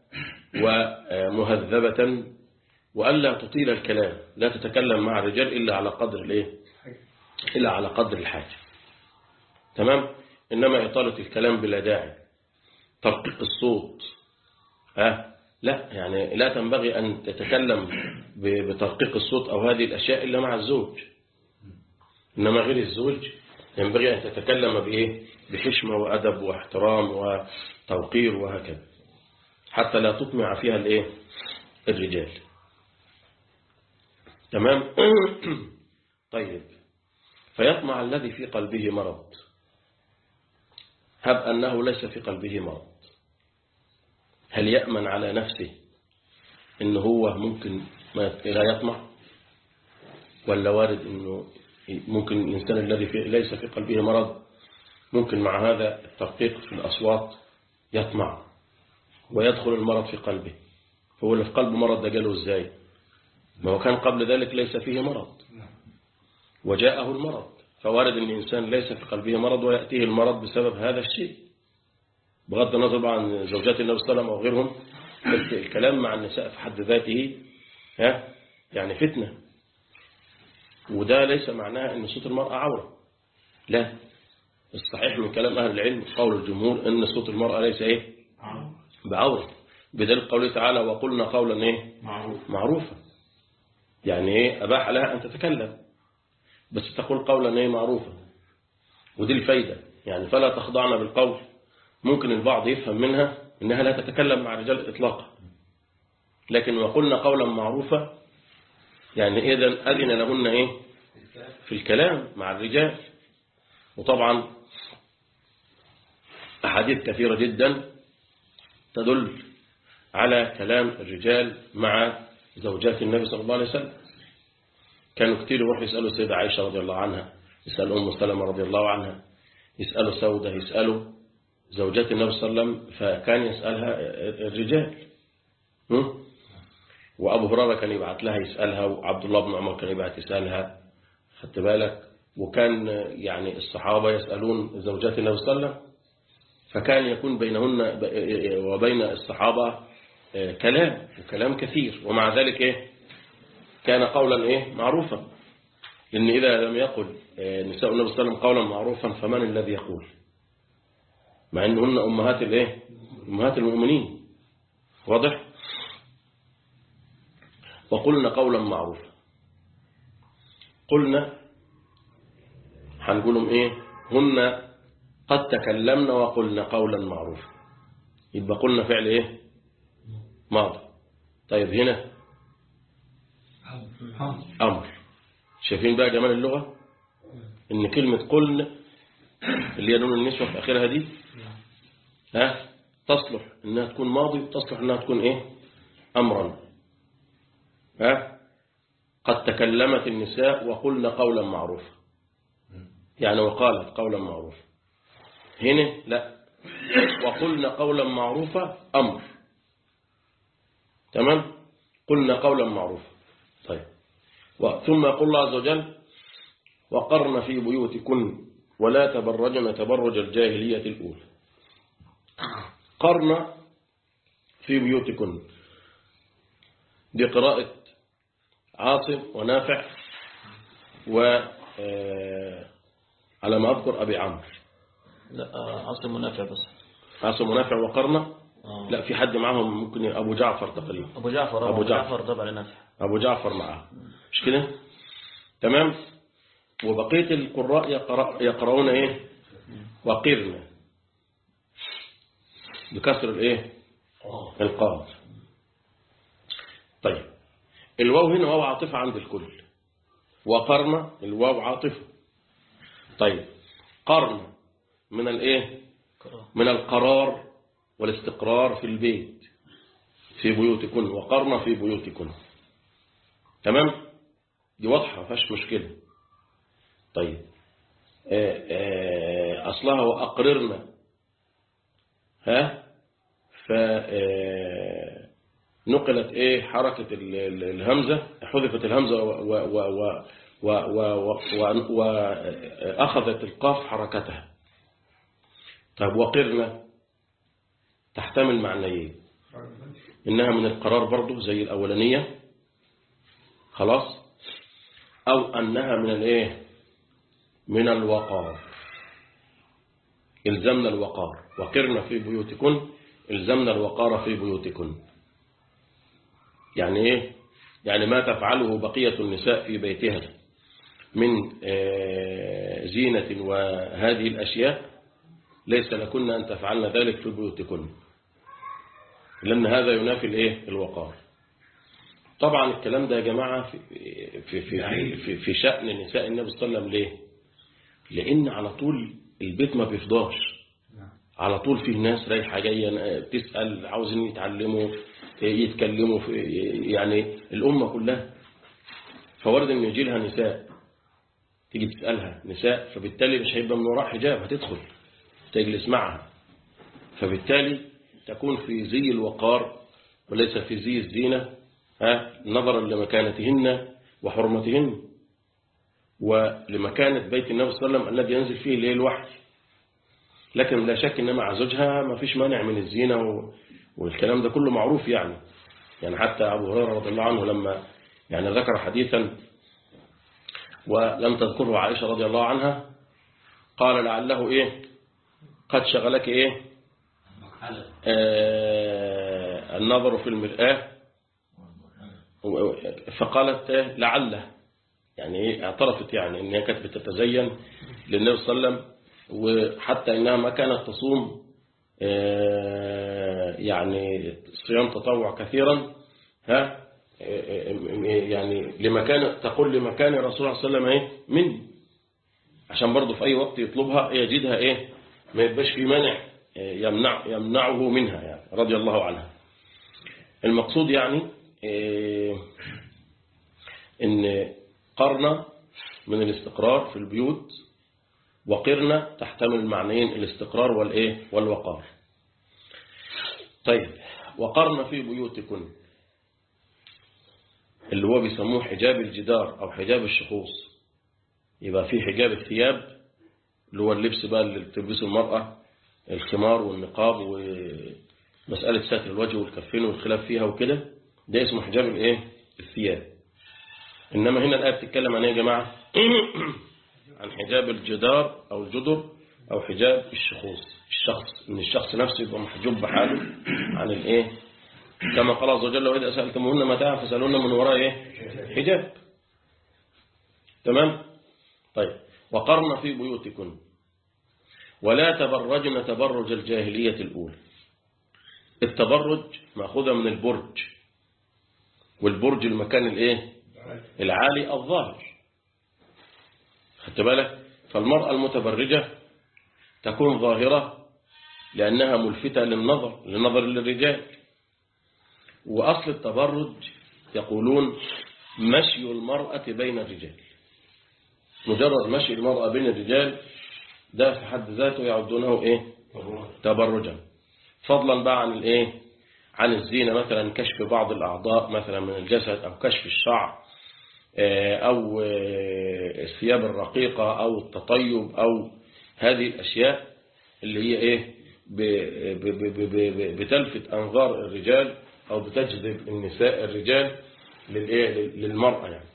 ومهذبة وألا تطيل الكلام لا تتكلم مع الرجال إلا على قدر الإيه إلا على قدر الحاجة تمام إنما إطالة الكلام بلا داعي ترقيق الصوت ها لا يعني لا تنبغي أن تتكلم بترقيق الصوت أو هذه الأشياء إلا مع الزوج إنما غير الزوج ينبغي أن تتكلم بإيه بحشمة وأدب واحترام وتوقير وهكذا حتى لا تطمع فيها الإيه الرجال تمام طيب فيطمع الذي في قلبه مرض هب أنه ليس في قلبه مرض هل يأمن على نفسه إن هو ممكن ما لا يطمع ولا وارد إنه ممكن الإنسان الذي في ليس في قلبه مرض ممكن مع هذا الترقيق في الأصوات يطمع ويدخل المرض في قلبه هو اللي في قلبه مرض ده جاله إزاي ما هو كان قبل ذلك ليس فيه مرض وجاءه المرض فوارد أن الإنسان ليس في قلبه مرض ويأتيه المرض بسبب هذا الشيء بغض النظر عن زوجات النبي صلى الله عليه وسلم أو غيرهم الكلام مع النساء في حد ذاته ها يعني فتنة وده ليس معناها أن صوت المرأة عورة لا الصحيح من كلام أهل العلم قول الجمهور أن صوت المرأة ليس إيه بعورة بدل قوله تعالى وقلنا قولا إيه معروف معروفا يعني إيه أباح لها أن تتكلم بس تقول قولا إيه معروفا ودي الفايدة يعني فلا تخضعنا بالقول ممكن البعض يفهم منها إنها لا تتكلم مع الرجال إطلاقا لكن وقلنا قولا معروفا يعني إذا أذن لهن إيه في الكلام مع الرجال وطبعا أحاديث كثيرة جدا تدل على كلام الرجال مع زوجات النبي صلى الله عليه وسلم كانوا كتير يروحوا يسألوا السيدة عائشة رضي الله عنها يسألوا أم سلمة رضي الله عنها يسألوا سودة يسألوا زوجات النبي صلى الله عليه وسلم فكان يسألها الرجال م? وأبو هريرة كان يبعت لها يسألها وعبد الله بن عمر كان يبعت يسألها خدت بالك وكان يعني الصحابة يسألون زوجات النبي صلى الله عليه وسلم فكان يكون بينهن وبين الصحابة كلام وكلام كثير ومع ذلك إيه كان قولا إيه معروفا لأن إذا لم يقل نساء النبي صلى الله عليه وسلم قولا معروفا فمن الذي يقول مع أنهن أمهات الإيه أمهات المؤمنين واضح وقلنا قولا معروفا قلنا هنقولهم إيه هن قد تكلمنا وقلنا قولا معروفا يبقى قلنا فعل إيه ماضي طيب هنا أمر شايفين بقى جمال اللغة ان كلمة قلن اللي هي نون النسوة في آخرها دي ها تصلح انها تكون ماضي وتصلح انها تكون ايه امرا ها قد تكلمت النساء وقلن قولا معروفا يعني وقالت قولا معروفا هنا لا وقلنا قولا معروفا أمر تمام قلنا قولا معروفا طيب و- ثم يقول الله عز وجل وقرن في بيوتكن ولا تبرجن تبرج الجاهلية الأولى قرن في بيوتكن دي قراءة عاصم ونافع و آه، على ما أذكر أبي عمرو لا آه، عاصم منافع بس عاصم ونافع وقرنة آه. لا في حد معهم ممكن أبو جعفر تقريبا أبو جعفر آه، أبو جعفر. طبعا لنافع أبو جعفر معه مش كده تمام وبقية القراء يقرأ يقرؤون إيه وقرن بكسر الإيه القاف طيب الواو هنا واو عاطفة عند الكل وقرن الواو عاطفة طيب قرن من الإيه قراءة. من القرار والاستقرار في البيت في بيوتكن وقرن في بيوتكن تمام دي واضحة ما فيهاش مشكلة طيب آه، آه، أصلها وأقررنا ها ف آه، نقلت ايه حركة ال- ال- الهمزة حذفت الهمزة و- و- و- و- و- و- وأخذت القاف حركتها طيب وقرنا تحتمل معنيين إنها من القرار برضه زي الأولانية خلاص أو أنها من الإيه من الوقار إلزمنا الوقار وقرنا في بيوتكن إلزمنا الوقار في بيوتكن يعني إيه يعني ما تفعله بقية النساء في بيتها من آه، زينة وهذه الأشياء ليس لكن أن تفعلن ذلك في بيوتكن لأن هذا ينافي الإيه الوقار طبعا الكلام ده يا جماعة في, في, في, في, في شأن نساء النبي صلى الله عليه وسلم ليه لأن على طول البيت ما بيفضاش على طول فيه ناس رايحة جاية تسأل عاوزين يتعلموا يتكلموا في يعني الأمة كلها فورد ان يجي لها نساء تيجي تسألها نساء فبالتالي مش هيبقى من وراء حجاب هتدخل تجلس معها فبالتالي تكون في زي الوقار وليس في زي الزينة ها نظرا لمكانتهن وحرمتهن ولمكانة بيت النبي صلى الله عليه وسلم الذي ينزل فيه الليل الوحي لكن لا شك ان مع زوجها ما فيش مانع من الزينة و... والكلام ده كله معروف يعني يعني حتى أبو هريرة رضي الله عنه لما يعني ذكر حديثا ولم تذكره عائشة رضي الله عنها قال لعله إيه قد شغلك إيه آه النظر في المرآة فقالت إيه لعله يعني إيه اعترفت يعني إنها كانت بتتزين للنبي صلى الله عليه وسلم وحتى إنها ما كانت تصوم آه يعني صيام تطوع كثيرا ها يعني لمكان تقول لمكان الرسول صلى الله عليه وسلم ايه مني عشان برضه في اي وقت يطلبها يجدها ايه ما يبقاش في مانع يمنع يمنعه منها يعني رضي الله عنها المقصود يعني إيه ان قرن من الاستقرار في البيوت وقرن تحتمل معنيين الاستقرار والايه والوقار طيب وقرن في بيوتكن اللي هو بيسموه حجاب الجدار أو حجاب الشخوص يبقى في حجاب الثياب اللي هو اللبس بقى اللي بتلبسه المرأة الخمار والنقاب ومسألة ستر الوجه والكفين والخلاف فيها وكده ده اسمه حجاب الايه الثياب إنما هنا الآية بتتكلم عن ايه يا جماعة عن حجاب الجدار أو الجدر أو حجاب الشخوص الشخص إن الشخص نفسه يبقى محجوب بحاله عن الايه كما قال عز وجل وإذا سألتموهن متاعا فسألوهن من وراء إيه؟ حجاب تمام طيب وقرن في بيوتكن ولا تبرجن تبرج الجاهلية الأولى التبرج مأخوذة من البرج والبرج المكان الايه العالي الظاهر خدت بالك فالمرأة المتبرجة تكون ظاهرة لأنها ملفتة للنظر لنظر للرجال وأصل التبرج يقولون مشي المرأة بين الرجال مجرد مشي المرأة بين الرجال ده في حد ذاته يعدونه إيه تبرجا فضلا بقى عن الإيه عن الزينة مثلا كشف بعض الأعضاء مثلا من الجسد أو كشف الشعر آه، أو آه، الثياب الرقيقة أو التطيب أو هذه الأشياء اللي هي إيه ب- ب- ب- ب- ب- بتلفت أنظار الرجال أو بتجذب النساء الرجال للإيه للمرأة يعني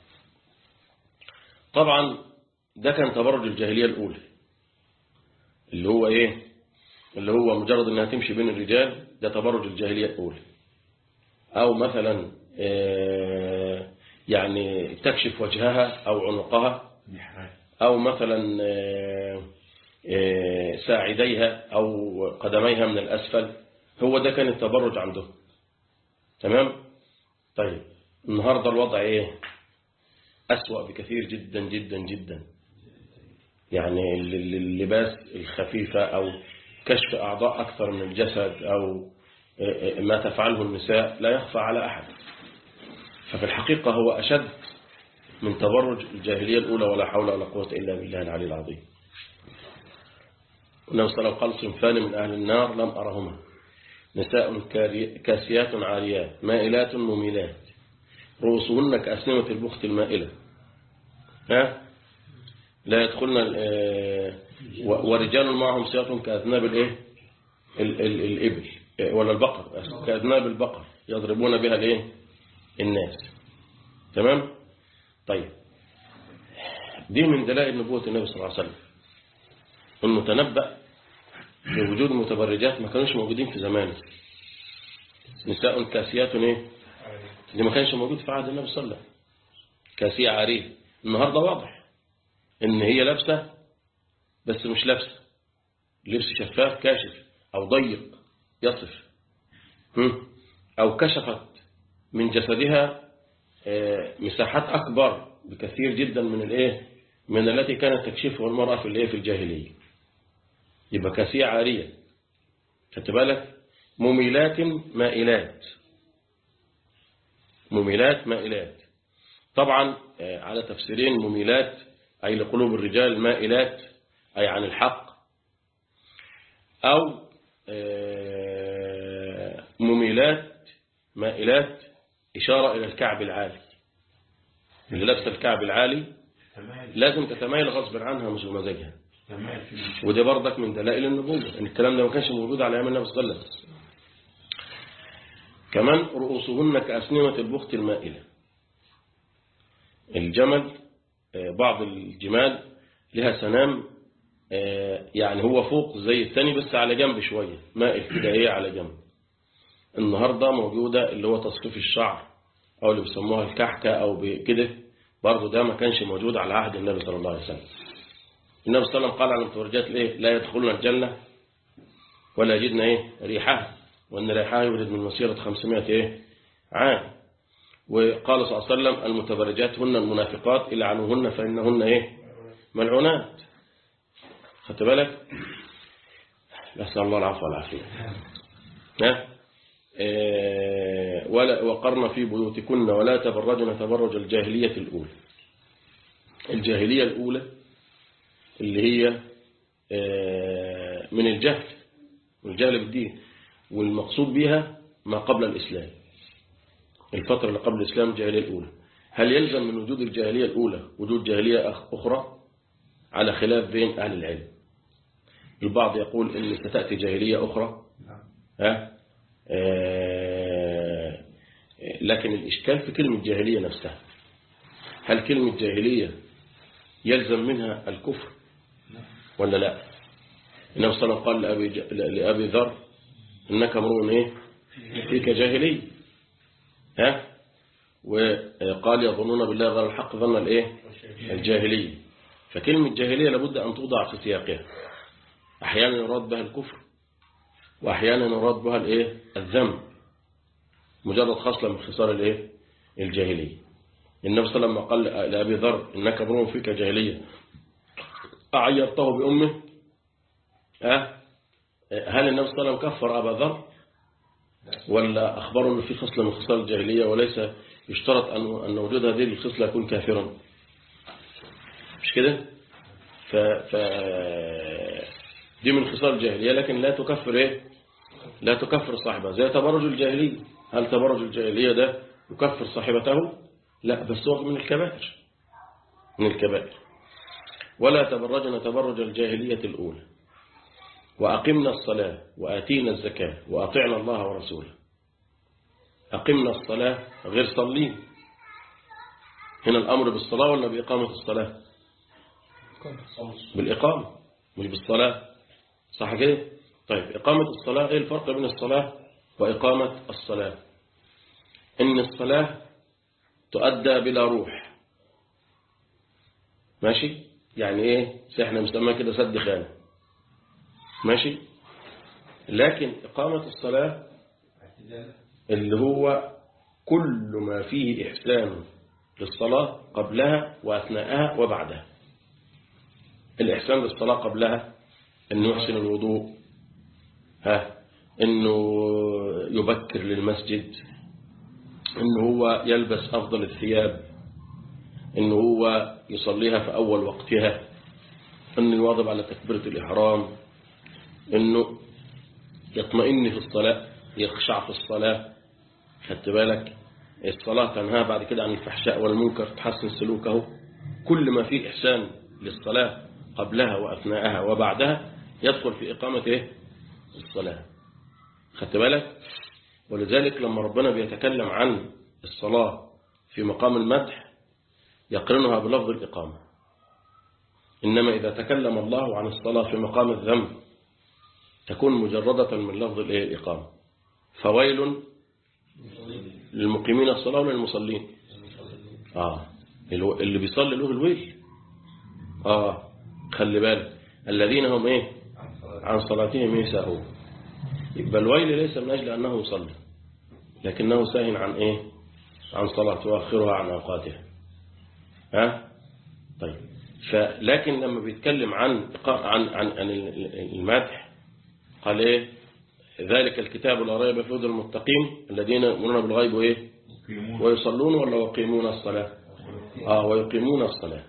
طبعا ده كان تبرج الجاهلية الأولى اللي هو إيه اللي هو مجرد أنها تمشي بين الرجال ده تبرج الجاهلية الأولى أو مثلا آه، يعني تكشف وجهها أو عنقها أو مثلا آه، آه، ساعديها أو قدميها من الأسفل هو ده كان التبرج عندهم تمام طيب النهاردة الوضع إيه أسوأ بكثير جدا جدا جدا يعني ال- ال- اللباس الخفيفة أو كشف أعضاء أكثر من الجسد أو آه، آه، ما تفعله النساء لا يخفى على أحد ففي الحقيقة هو أشد من تبرج الجاهلية الأولى ولا حول ولا قوة إلا بالله العلي العظيم النبي صلى الله عليه وسلم قال صنفان من أهل النار لم أرهما نساء كاري- كاسيات عاريات مائلات مميلات رؤوسهن كأسنمة البخت المائلة ها لا يدخلن آه، و- ورجال معهم سياط كأذناب الايه ال- ال- الإبل آه، ولا البقر كأذناب البقر يضربون بها الايه الناس تمام طيب دي من دلائل نبوة النبي صلى الله عليه وسلم انه تنبأ بوجود متبرجات ما كانوش موجودين في زمانه نساء كاسيات ايه اللي ما كانش موجود في عهد النبي صلى الله عليه وسلم كاسية عارية النهاردة واضح ان هي لابسة بس مش لابسة لبس شفاف كاشف او ضيق يصف هم؟ او كشفت من جسدها آه، مساحات اكبر بكثير جدا من الايه من التي كانت تكشفها المرأة في الايه في الجاهلية يبقى كاسية عارية خدت بالك مميلات مائلات مميلات مائلات طبعا آه، على تفسيرين مميلات أي لقلوب الرجال مائلات أي عن الحق أو آه، مميلات مائلات إشارة إلى الكعب العالي اللي لابسه الكعب العالي لازم تتمايل غصب عنها مش بمزاجها ودي برضك من دلائل النبوة ان الكلام ده ما كانش موجود على ايام النبي صلى الله عليه وسلم كمان رؤوسهن كأسنمة البخت المائلة الجمل آه، بعض الجمال لها سنام آه، يعني هو فوق زي الثاني بس على جنب شوية مائل كده ايه على جنب النهاردة موجودة اللي هو تصفيف الشعر او اللي بيسموها الكحكة او كده برضه ده ما كانش موجود على عهد النبي صلى الله عليه وسلم النبي صلى الله عليه وسلم قال عن المتبرجات الايه لا يدخلون الجنة ولا يجدن ايه ريحها وان ريحها يولد من مسيرة 500 ايه عام وقال صلى الله عليه وسلم المتبرجات هن المنافقات العنوهن فإنهن ايه ملعونات خدت بالك نسأل الله العفو والعافية ها إيه، ولا وقرن في بيوتكن ولا تبرجن تبرج الجاهلية الأولى الجاهلية الأولى اللي هي آه، من الجهل والجهل بالدين والمقصود بها ما قبل الإسلام الفترة اللي قبل الإسلام الجاهلية الأولى هل يلزم من وجود الجاهلية الأولى وجود جاهلية أخ- أخرى على خلاف بين أهل العلم البعض يقول إن ستأتي جاهلية أخرى ها آه، لكن الإشكال في كلمة جاهلية نفسها هل كلمة جاهلية يلزم منها الكفر ولا لا النبي صلى الله عليه وسلم قال لأبي, ج... لأبي ذر إنك امرؤ إيه فيك جاهلي ها وقال يظنون بالله غير الحق ظن الإيه الجاهلية فكلمة جاهلية لابد أن توضع في سياقها أحيانا يراد بها الكفر وأحيانا يراد بها الإيه الذنب مجرد خصلة من خصال الإيه الجاهلية النبي صلى الله عليه وسلم قال لأبي ذر إنك امرؤ فيك جاهلية أعيرته بأمه ها هل النبي صلى الله عليه وسلم كفر أبا ذر ولا أخبره أنه في خصلة من خصال الجاهلية وليس يشترط أن أن وجود هذه الخصلة يكون كافرا مش كده ف... ف... دي من خصال الجاهلية لكن لا تكفر إيه لا تكفر صاحبها زي تبرج الجاهلية هل تبرج الجاهلية ده يكفر صاحبته لا بس هو من الكبائر من الكبائر ولا تبرجنا تبرج الجاهلية الأولى وأقمنا الصلاة وآتينا الزكاة وأطعنا الله ورسوله أقمنا الصلاة غير صلين هنا الأمر بالصلاة ولا بإقامة الصلاة بالإقامة مش بالصلاة صح كده طيب إقامة الصلاة إيه الفرق بين الصلاة وإقامة الصلاة إن الصلاة تؤدى بلا روح ماشي يعني إيه احنا مسمى كده سد خانة ماشي لكن إقامة الصلاة اللي هو كل ما فيه إحسان للصلاة قبلها وأثناءها وبعدها الإحسان للصلاة قبلها أنه يحسن الوضوء ها أنه يبكر للمسجد أنه هو يلبس أفضل الثياب أنه هو يصليها في أول وقتها أنه يواظب على تكبيرة الإحرام أنه يطمئن في الصلاة يخشع في الصلاة خدت بالك الصلاة تنهى بعد كده عن الفحشاء والمنكر تحسن سلوكه كل ما فيه إحسان للصلاة قبلها وأثناءها وبعدها يدخل في إقامة إيه؟ الصلاة خدت بالك ولذلك لما ربنا بيتكلم عن الصلاة في مقام المدح يقرنها بلفظ الإقامة إنما إذا تكلم الله عن الصلاة في مقام الذنب تكون مجردة من لفظ الإقامة فويل للمقيمين الصلاة ولا للمصلين آه اللي بيصلي له الويل آه خلي بالك الذين هم إيه عن صلاتهم يساهون يبقى الويل ليس من أجل أنه يصلي لكنه ساهن عن إيه عن صلاة تؤخرها عن أوقاتها ها طيب فلكن لما بيتكلم عن عن عن, عن المدح قال إيه ذلك الكتاب لا ريب فيه هدى المتقين الذين يؤمنون بالغيب وإيه ويصلون ولا يقيمون الصلاة آه ويقيمون الصلاة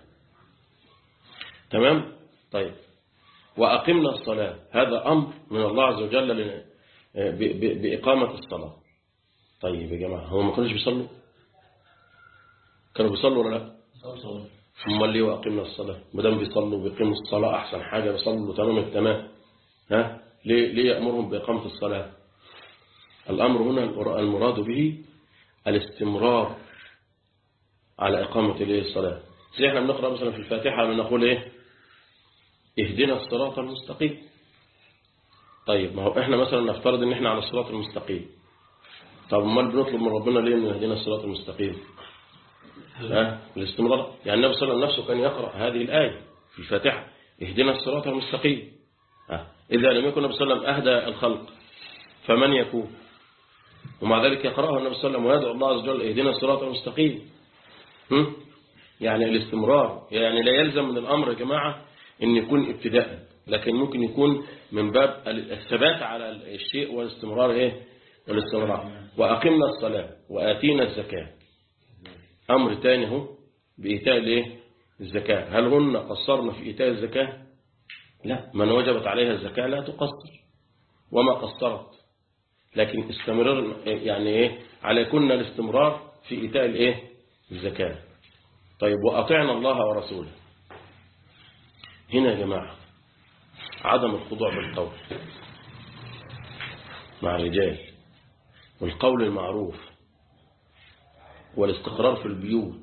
تمام طيب وأقمنا الصلاة هذا أمر من الله عز وجل بإقامة الصلاة طيب يا جماعة هم ما كانوش بيصلوا كانوا بيصلوا ولا لا هم اللي وأقمنا الصلاة ما دام بيصلوا بيقيموا الصلاة أحسن حاجة بيصلوا تمام التمام ها ليه ليه يأمرهم بإقامة الصلاة الأمر هنا المراد به الاستمرار على إقامة الصلاة زي احنا بنقرأ مثلا في الفاتحة بنقول ايه اهدنا الصراط المستقيم طيب ما هو احنا مثلا نفترض ان احنا على الصراط المستقيم طب امال بنطلب من ربنا ليه ان يهدينا الصراط المستقيم ها الاستمرار يعني النبي صلى الله عليه وسلم نفسه كان يقرأ هذه الآية في الفاتحة اهدنا الصراط المستقيم ها إذا لم يكن النبي صلى الله عليه وسلم أهدى الخلق فمن يكون ومع ذلك يقرأها النبي صلى الله عليه وسلم ويدعو الله عز وجل اهدنا الصراط المستقيم هم؟ يعني الاستمرار يعني لا يلزم من الأمر يا جماعة ان يكون ابتداء لكن ممكن يكون من باب الثبات على الشيء والاستمرار ايه والاستمرار وأقمنا الصلاة وآتينا الزكاة أمر تاني هو بإيتاء الايه الزكاة هل هن قصرنا في إيتاء الزكاة لا من وجبت عليها الزكاة لا تقصر وما قصرت لكن استمرار يعني ايه على كنا الاستمرار في إيتاء الايه الزكاة طيب وأطعنا الله ورسوله هنا يا جماعة عدم الخضوع بالقول مع الرجال والقول المعروف والاستقرار في البيوت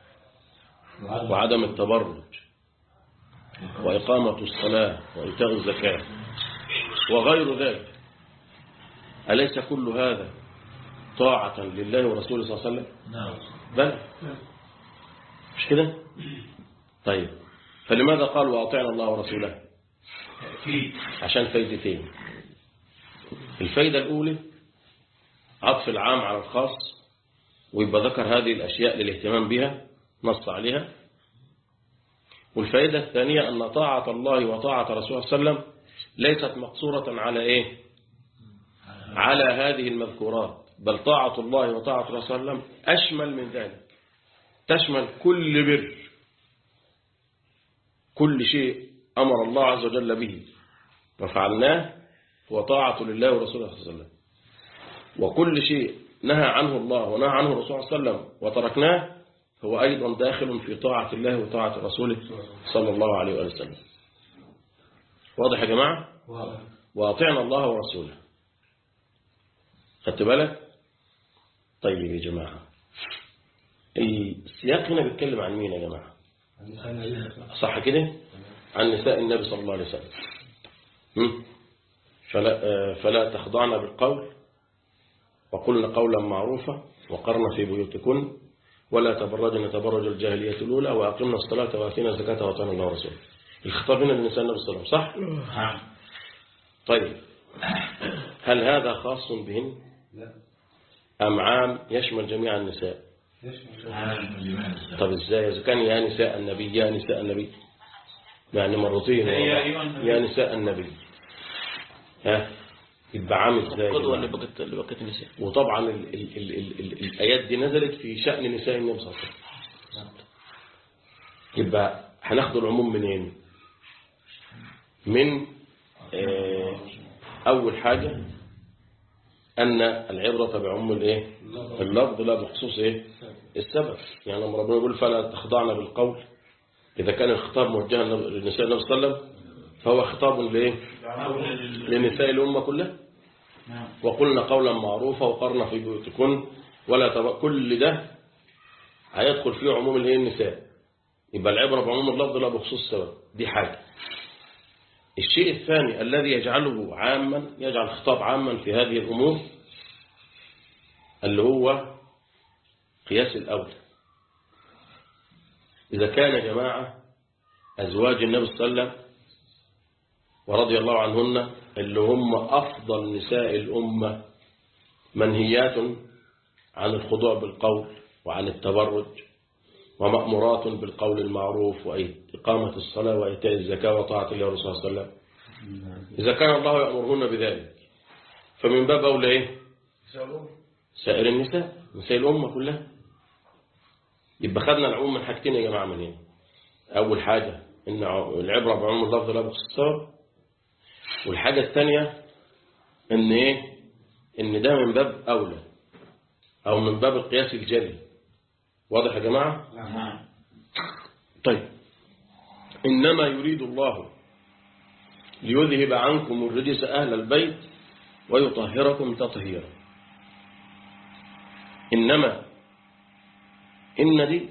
وعدم التبرج وإقامة الصلاة وإيتاء الزكاة وغير ذلك أليس كل هذا طاعة لله ورسوله صلى الله عليه وسلم نعم بلى مش كده طيب فلماذا قال وأطعنا الله ورسوله تأكيد عشان فايدتين الفايدة الأولى عطف العام على الخاص ويبقى ذكر هذه الأشياء للاهتمام بها نص عليها والفائدة الثانية أن طاعة الله وطاعة رسوله صلى الله عليه وسلم ليست مقصورة على إيه على هذه المذكورات بل طاعة الله وطاعة رسوله صلى الله عليه وسلم أشمل من ذلك تشمل كل بر كل شيء أمر الله عز وجل به وفعلناه هو طاعة لله ورسوله صلى الله عليه وسلم وكل شيء نهى عنه الله ونهى عنه الرسول صلى الله عليه وسلم وتركناه هو أيضا داخل في طاعة الله وطاعة رسوله صلى الله عليه وآله وسلم واضح يا جماعة واضح وأطعنا الله ورسوله خدت بالك طيب يا جماعة السياق هنا بيتكلم عن مين يا جماعة صح كده عن نساء النبي صلى الله عليه وسلم هم؟ فلا, آه، فلا تخضعن بالقول وقلن قولا معروفا وقرن في بيوتكن ولا تبرجن تبرج الجاهلية الأولى وأقمنا الصلاة وآتينا الزكاة وأطعنا الله ورسوله الخطاب هنا للنساء النبي صلى الله عليه وسلم صح؟ نعم طيب هل هذا خاص بهن أم عام يشمل جميع النساء عام الإيمان طب ازاي إذا كان يا نساء النبي يا نساء النبي يعني مرتين يا أيها النبي. يا نساء النبي ها يبقى عامل ازاي يا القدوة اللي جماعة؟ بقت اللي بقت النساء وطبعا ال ال ال ال ال الآيات دي نزلت في شأن نساء النبي صلى الله عليه وسلم يبقى هناخد العموم منين من آه أول حاجة أن العبرة بعموم الإيه اللفظ لا بخصوص إيه السبب يعني لما ربنا يقول فلا تخضعن بالقول إذا كان الخطاب موجها للنساء النبي صلى الله عليه وسلم فهو خطاب لإيه لنساء الأمة كلها نعم وقلنا قولا معروفا وقرنا في بيوتكن ولا تب... كل ده هيدخل فيه عموم الايه النساء يبقى العبرة بعموم اللفظ لا بخصوص السبب دي حاجة الشيء الثاني الذي يجعله عاما يجعل خطاب عاما في هذه الأمور اللي هو قياس الأولى إذا كان يا جماعة أزواج النبي صلى الله عليه وسلم ورضي الله عنهن اللي هم أفضل نساء الأمة منهيات عن الخضوع بالقول وعن التبرج ومأمورات بالقول المعروف وإقامة الصلاة وإيتاء الزكاة وطاعة الله ورسوله صلى الله عليه وسلم إذا كان الله يأمرهن بذلك فمن باب أولى إيه سائر النساء نساء الأمة كلها يبقى خدنا العموم من حاجتين يا جماعة من هنا أول حاجة إن العبرة بعموم اللفظ لا بخصوص السبب والحاجة الثانية إن إيه إن ده من باب أولى أو من باب القياس الجلي واضح يا جماعة نعم طيب إنما يريد الله ليذهب عنكم الرجس أهل البيت ويطهركم تطهيرا إنما إن دي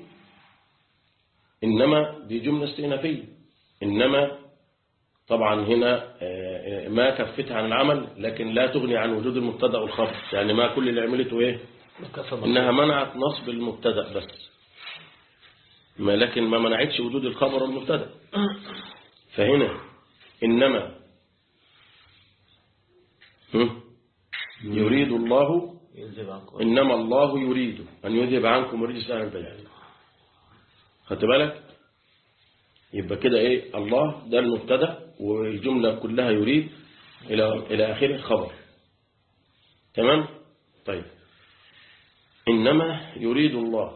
إنما دي جملة استئنافية إنما طبعا هنا آه، آه، ما كفتها عن العمل لكن لا تغني عن وجود المبتدا والخبر يعني ما كل اللي عملته ايه انها منعت نصب المبتدا بس ما لكن ما منعتش وجود الخبر والمبتدا فهنا انما هم؟ يريد الله ينزل عنكم إنما الله يريد أن يذهب عنكم رجس أهل البيت خدت بالك يبقى كده إيه الله ده المبتدا والجملة كلها يريد إلى إلى آخر الخبر تمام طيب إنما يريد الله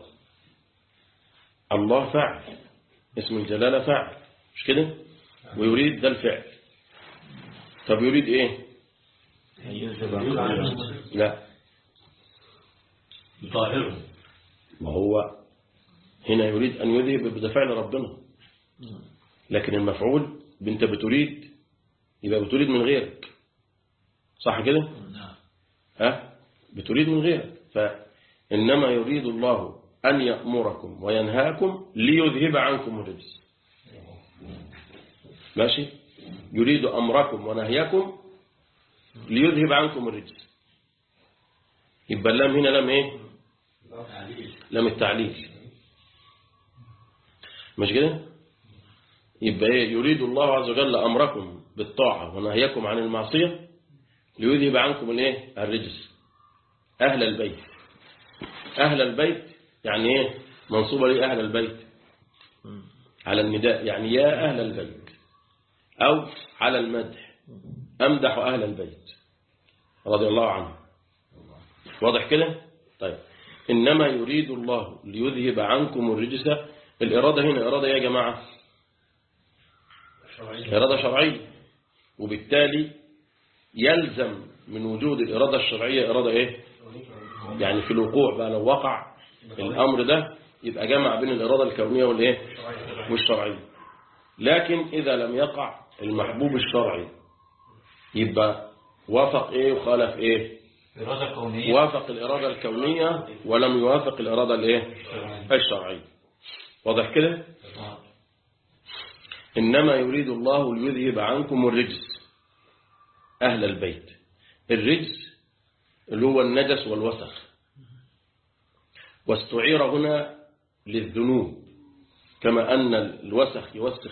الله فعل اسم الجلالة فعل مش كده ويريد ده الفعل طب يريد إيه ينزل عنكم لا يطهرهم ما هو هنا يريد أن يذهب بده فعل ربنا لكن المفعول بنت بتريد يبقى بتريد من غيرك صح كده نعم ها بتريد من غيرك فإنما يريد الله أن يأمركم وينهاكم ليذهب عنكم الرجس ماشي يريد أمركم ونهيكم ليذهب عنكم الرجس يبقى اللام هنا لام ايه تعليل لام التعليل مش كده يبقى ايه يريد الله عز وجل امركم بالطاعه ونهيكم عن المعصيه ليذهب عنكم الايه الرجس اهل البيت اهل البيت يعني ايه منصوبه ليه اهل البيت على النداء يعني يا أهل البيت أو على المدح أمدح أهل البيت رضي الله عنه واضح كده طيب إنما يريد الله ليذهب عنكم الرجس الإرادة هنا إرادة يا جماعة إرادة شرعية وبالتالي يلزم من وجود الإرادة الشرعية إرادة إيه يعني في الوقوع بقى لو وقع الأمر ده يبقى جمع بين الإرادة الكونية والإيه والشرعية لكن إذا لم يقع المحبوب الشرعي يبقى وافق إيه وخالف إيه إرادة كونية وافق الإرادة الكونية ولم يوافق الإرادة الإيه الشرعية واضح كده إنما يريد الله ليذهب عنكم الرجس أهل البيت الرجس اللي هو النجس والوسخ واستعير هنا للذنوب كما أن الوسخ يوسخ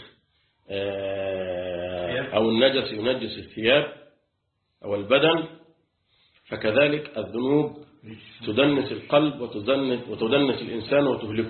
آه، أو النجس ينجس الثياب أو البدن فكذلك الذنوب تدنس القلب وتدنس, وتدنس الإنسان وتهلكه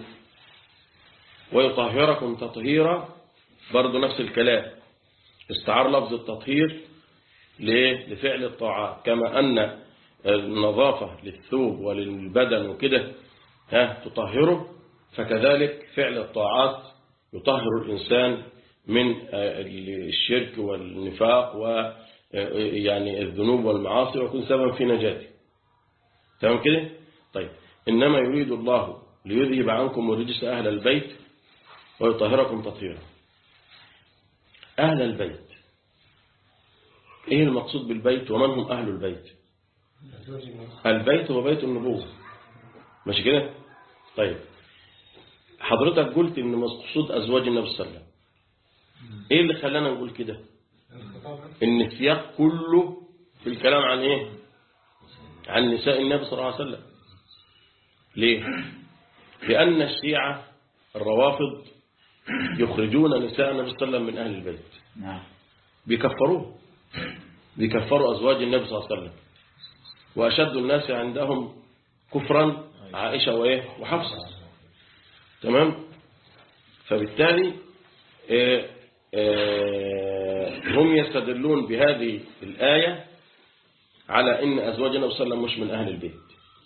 ويطهركم تطهيرا برضو نفس الكلام استعار لفظ التطهير ليه؟ لفعل الطاعات كما أن النظافة للثوب وللبدن وكده ها تطهره فكذلك فعل الطاعات يطهر الإنسان من آه، الشرك والنفاق ويعني الذنوب والمعاصي ويكون سببا في نجاته تمام كده طيب إنما يريد الله ليذهب عنكم الرجس أهل البيت ويطهركم تطهيرا أهل البيت إيه المقصود بالبيت ومن هم أهل البيت البيت هو بيت النبوة ماشي كده طيب حضرتك قلت ان مقصود ازواج النبي صلى الله عليه وسلم ايه اللي خلانا نقول كده ان السياق كله في الكلام عن ايه عن نساء النبي صلى الله عليه وسلم ليه لان الشيعة الروافض يخرجون نساء النبي صلى الله عليه وسلم من اهل البيت نعم بيكفروه بيكفروا أزواج النبي صلى الله عليه وسلم وأشد الناس عندهم كفرا عائشة وإيه وحفصة تمام فبالتالي آه، آه، هم يستدلون بهذه الآية على أن أزواج النبي صلى الله عليه وسلم مش من أهل البيت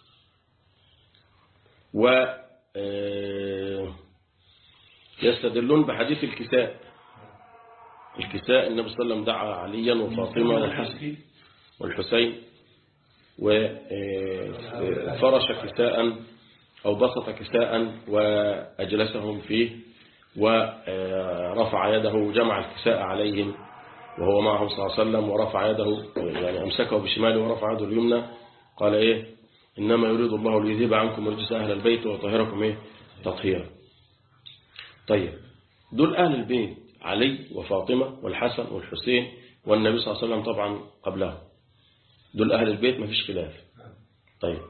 و آه، يستدلون بحديث الكساء الكساء النبي صلى الله عليه وسلم دعا عليا وفاطمة والحسن والحسين وفرش كساء أو بسط كساء وأجلسهم فيه ورفع يده جمع الكساء عليهم وهو معهم صلى الله عليه وسلم ورفع يده يعني أمسكه بشماله ورفع يده اليمنى قال إيه إنما يريد الله ليذهب عنكم رجس أهل البيت ويطهركم إيه تطهيرا طيب دول أهل البيت علي وفاطمة والحسن والحسين والنبي صلى الله عليه وسلم طبعا قبلهم دول أهل البيت ما فيش خلاف طيب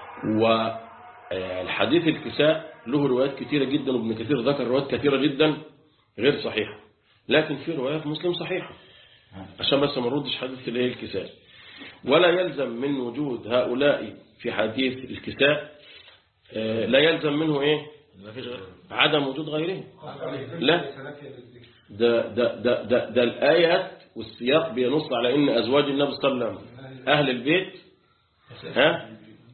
والحديث الكساء له روايات كثيرة جدا وابن كثير ذكر روايات كثيرة جدا غير صحيحة لكن في روايات مسلم صحيحة عشان بس ما نردش حديث اللي هي الكساء ولا يلزم من وجود هؤلاء في حديث الكساء آه، لا يلزم منه ايه ما فيش غير عدم وجود غيره لا ده, ده, ده, ده, ده الآيات والسياق بينص على ان أزواج النبي صلى الله عليه وسلم أهل البيت ها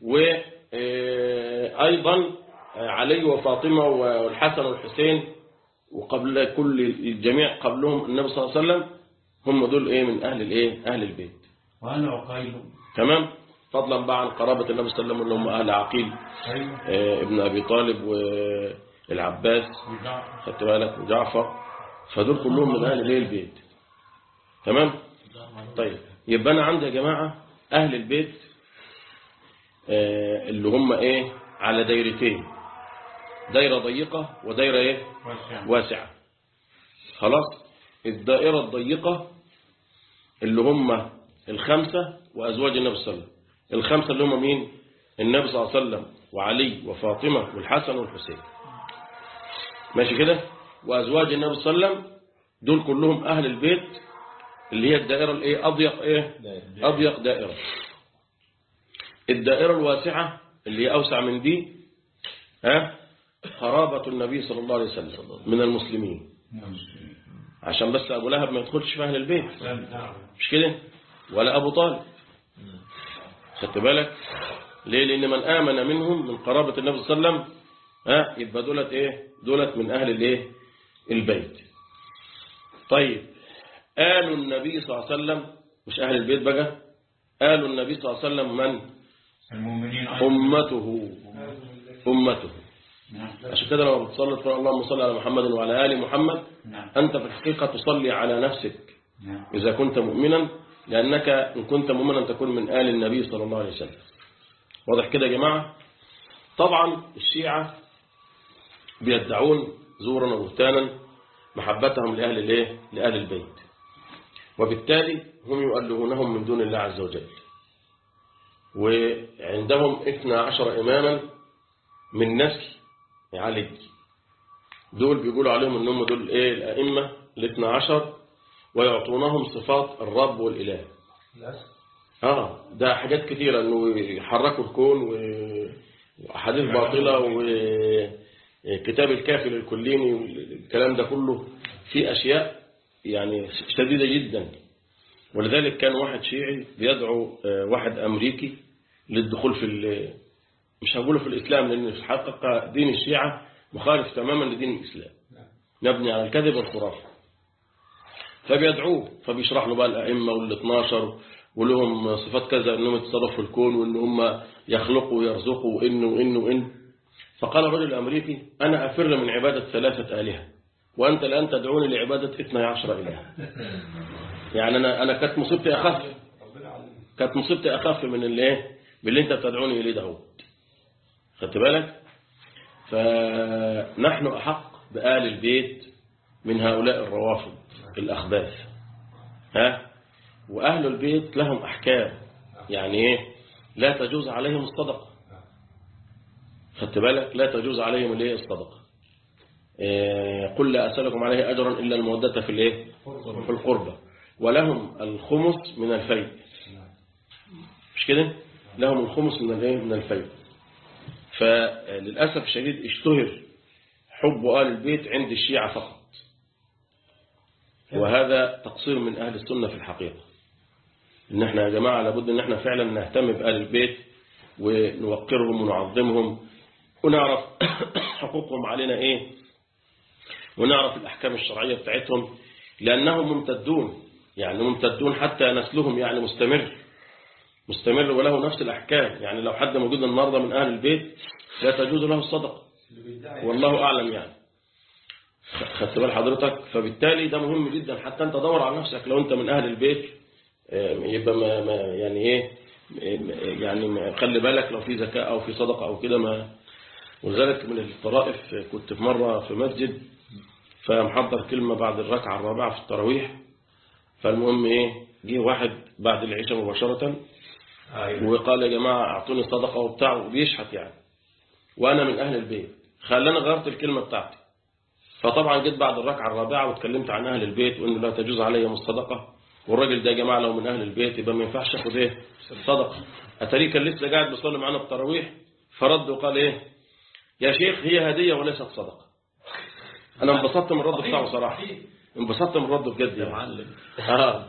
وأيضا علي وفاطمة والحسن والحسين وقبل كل الجميع قبلهم النبي صلى الله عليه وسلم هم دول ايه من أهل الايه أهل البيت وأنا عقيل تمام فضلا بقى عن قرابة النبي صلى الله عليه وسلم اللي هم أهل عقيل أيوه آه، ابن أبي طالب والعباس وجعفر خدت بالك وجعفر فدول كلهم من أهل الايه البيت تمام طيب يبقى أنا عندي يا جماعة أهل البيت آه، اللي هم إيه على دايرتين دايرة ضيقة ودايرة إيه واسع واسعة خلاص الدائرة الضيقة اللي هم الخمسة وأزواج النبي صلى الله عليه وسلم الخمسة اللي هم مين النبي صلى الله عليه وسلم وعلي وفاطمة والحسن والحسين ماشي كده وأزواج النبي صلى الله عليه وسلم دول كلهم أهل البيت اللي هي الدائرة الايه أضيق إيه أضيق دائرة الدائرة الواسعة اللي هي أوسع من دي ها قرابة النبي صلى الله عليه وسلم من المسلمين عشان بس أبو لهب ما يدخلش في أهل البيت مش كده ولا أبو طالب خدت بالك ليه لأن من آمن منهم من قرابة النبي صلى الله عليه وسلم ها يبقى دولت إيه دولت من أهل الإيه البيت طيب آل النبي صلى الله عليه وسلم مش أهل البيت بقى آل النبي صلى الله عليه وسلم من المؤمنين أيضا أمته أمته نعم عشان كده لما بتصلي تقول اللهم صل على محمد وعلى آل محمد نعم أنت في الحقيقة تصلي على نفسك نعم إذا كنت مؤمنا لأنك إن كنت مؤمنا تكون من آل النبي صلى الله عليه وسلم واضح كده يا جماعة طبعا الشيعة بيدعون زورا وبهتانا محبتهم لأهل الايه لأهل البيت وبالتالي هم يؤلهونهم من دون الله عز وجل وعندهم 12 إماما من نسل علي دول بيقولوا عليهم انهم دول ايه الائمه ال 12 ويعطونهم صفات الرب والاله اه ده حاجات كتيره انه يحركوا الكون و- واحاديث باطله وكتاب الكافي للكليني والكلام ده كله في اشياء يعني شديده جدا ولذلك كان واحد شيعي بيدعو آه، واحد امريكي للدخول في ال- مش هقوله في الإسلام لأن في الحقيقة دين الشيعة مخالف تماما لدين الإسلام مبني على الكذب والخرافة فبيدعوه فبيشرح له بقى الأئمة وال 12 ولهم صفات كذا أنهم يتصرفوا في الكون وأن هم يخلقوا ويرزقوا وإن وإن وإن فقال الرجل الأمريكي أنا أفر من عبادة ثلاثة آلهة وأنت الآن تدعوني لعبادة 12 إله يعني أنا أنا كانت مصيبتي أخف كانت مصيبتي أخف من اللي إيه من اللي أنت بتدعوني إليه دهوت خدت بالك فنحن أحق بآل البيت من هؤلاء الروافض الأخباث ها وأهل البيت لهم أحكام يعني إيه لا تجوز عليهم الصدقة خدت بالك لا تجوز عليهم الايه الصدقة إيه قل لا أسألكم عليه أجرا إلا المودة في الايه في القربة ولهم الخمس من الفيء مش كده لهم الخمس من الايه من الفيء فللأسف الشديد اشتهر حب آل البيت عند الشيعة فقط وهذا تقصير من أهل السنة في الحقيقة إن احنا يا جماعة لابد إن احنا فعلا نهتم بآل البيت ونوقرهم ونعظمهم ونعرف حقوقهم علينا إيه ونعرف الأحكام الشرعية بتاعتهم لأنهم ممتدون يعني ممتدون حتى نسلهم يعني مستمر مستمر وله نفس الأحكام يعني لو حد موجود النهاردة من أهل البيت لا تجوز له الصدقة والله أعلم يعني خدت بال حضرتك فبالتالي ده مهم جدا حتى أنت دور على نفسك لو أنت من أهل البيت يبقى ما ما يعني إيه يعني ما خلي بالك لو في زكاة أو في صدقة أو كده ما ولذلك من الطرائف كنت في مرة في مسجد فمحضر كلمة بعد الركعة الرابعة في التراويح فالمهم إيه جه واحد بعد العشاء مباشرة وقال يا جماعة أعطوني صدقة وبتاع وبيشحت يعني وأنا من أهل البيت خلاني غيرت الكلمة بتاعتي فطبعا جيت بعد الركعة الرابعة واتكلمت عن أهل البيت وإنه لا تجوز عليهم الصدقة والراجل ده يا جماعة لو من أهل البيت يبقى ما ينفعش ياخد إيه صدقة أتاريه كان لسه قاعد بيصلي معانا التراويح فرد وقال إيه يا شيخ هي هدية وليست صدقة أنا انبسطت من الرد بتاعه صراحة انبسطت من الرد بجد يا معلم آه.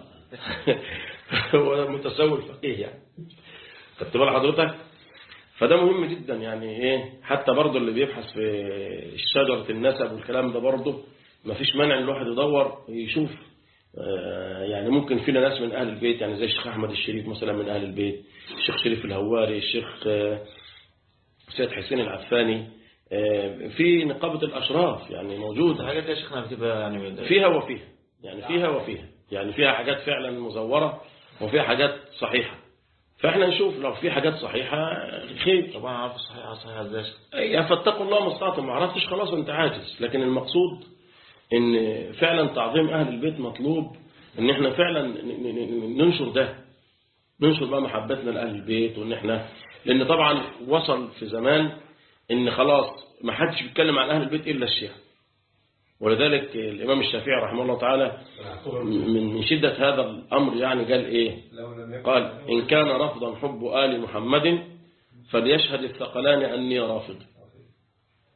هو متسول فقيه يعني خدت بال حضرتك فده مهم جدا يعني ايه حتى برضه اللي بيبحث في شجرة النسب والكلام ده برضه ما فيش مانع ان الواحد يدور يشوف آه، يعني ممكن فينا ناس من اهل البيت يعني زي الشيخ احمد الشريف مثلا من اهل البيت الشيخ شريف الهواري الشيخ آه، سيد حسين العفاني آه، في نقابة الاشراف يعني موجودة الحاجات دي يا شيخنا بتبقى يعني فيها وفيها يعني فيها وفيها يعني فيها حاجات فعلا مزورة وفيها حاجات صحيحة فاحنا نشوف لو في حاجات صحيحة خير طبعا عارف الصحيحة صحيحة ازاي يا فاتقوا الله ما استطعتم ما عرفتش خلاص انت عاجز لكن المقصود ان فعلا تعظيم اهل البيت مطلوب ان احنا فعلا ن- ن- ننشر ده ننشر بقى محبتنا لاهل البيت وان احنا لان طبعا وصل في زمان ان خلاص ما حدش بيتكلم عن اهل البيت الا الشيعة ولذلك الامام الشافعي رحمه الله تعالى من من شدة هذا الامر يعني قال ايه قال إن كان رفضا حب آل محمد فليشهد الثقلان أني رافض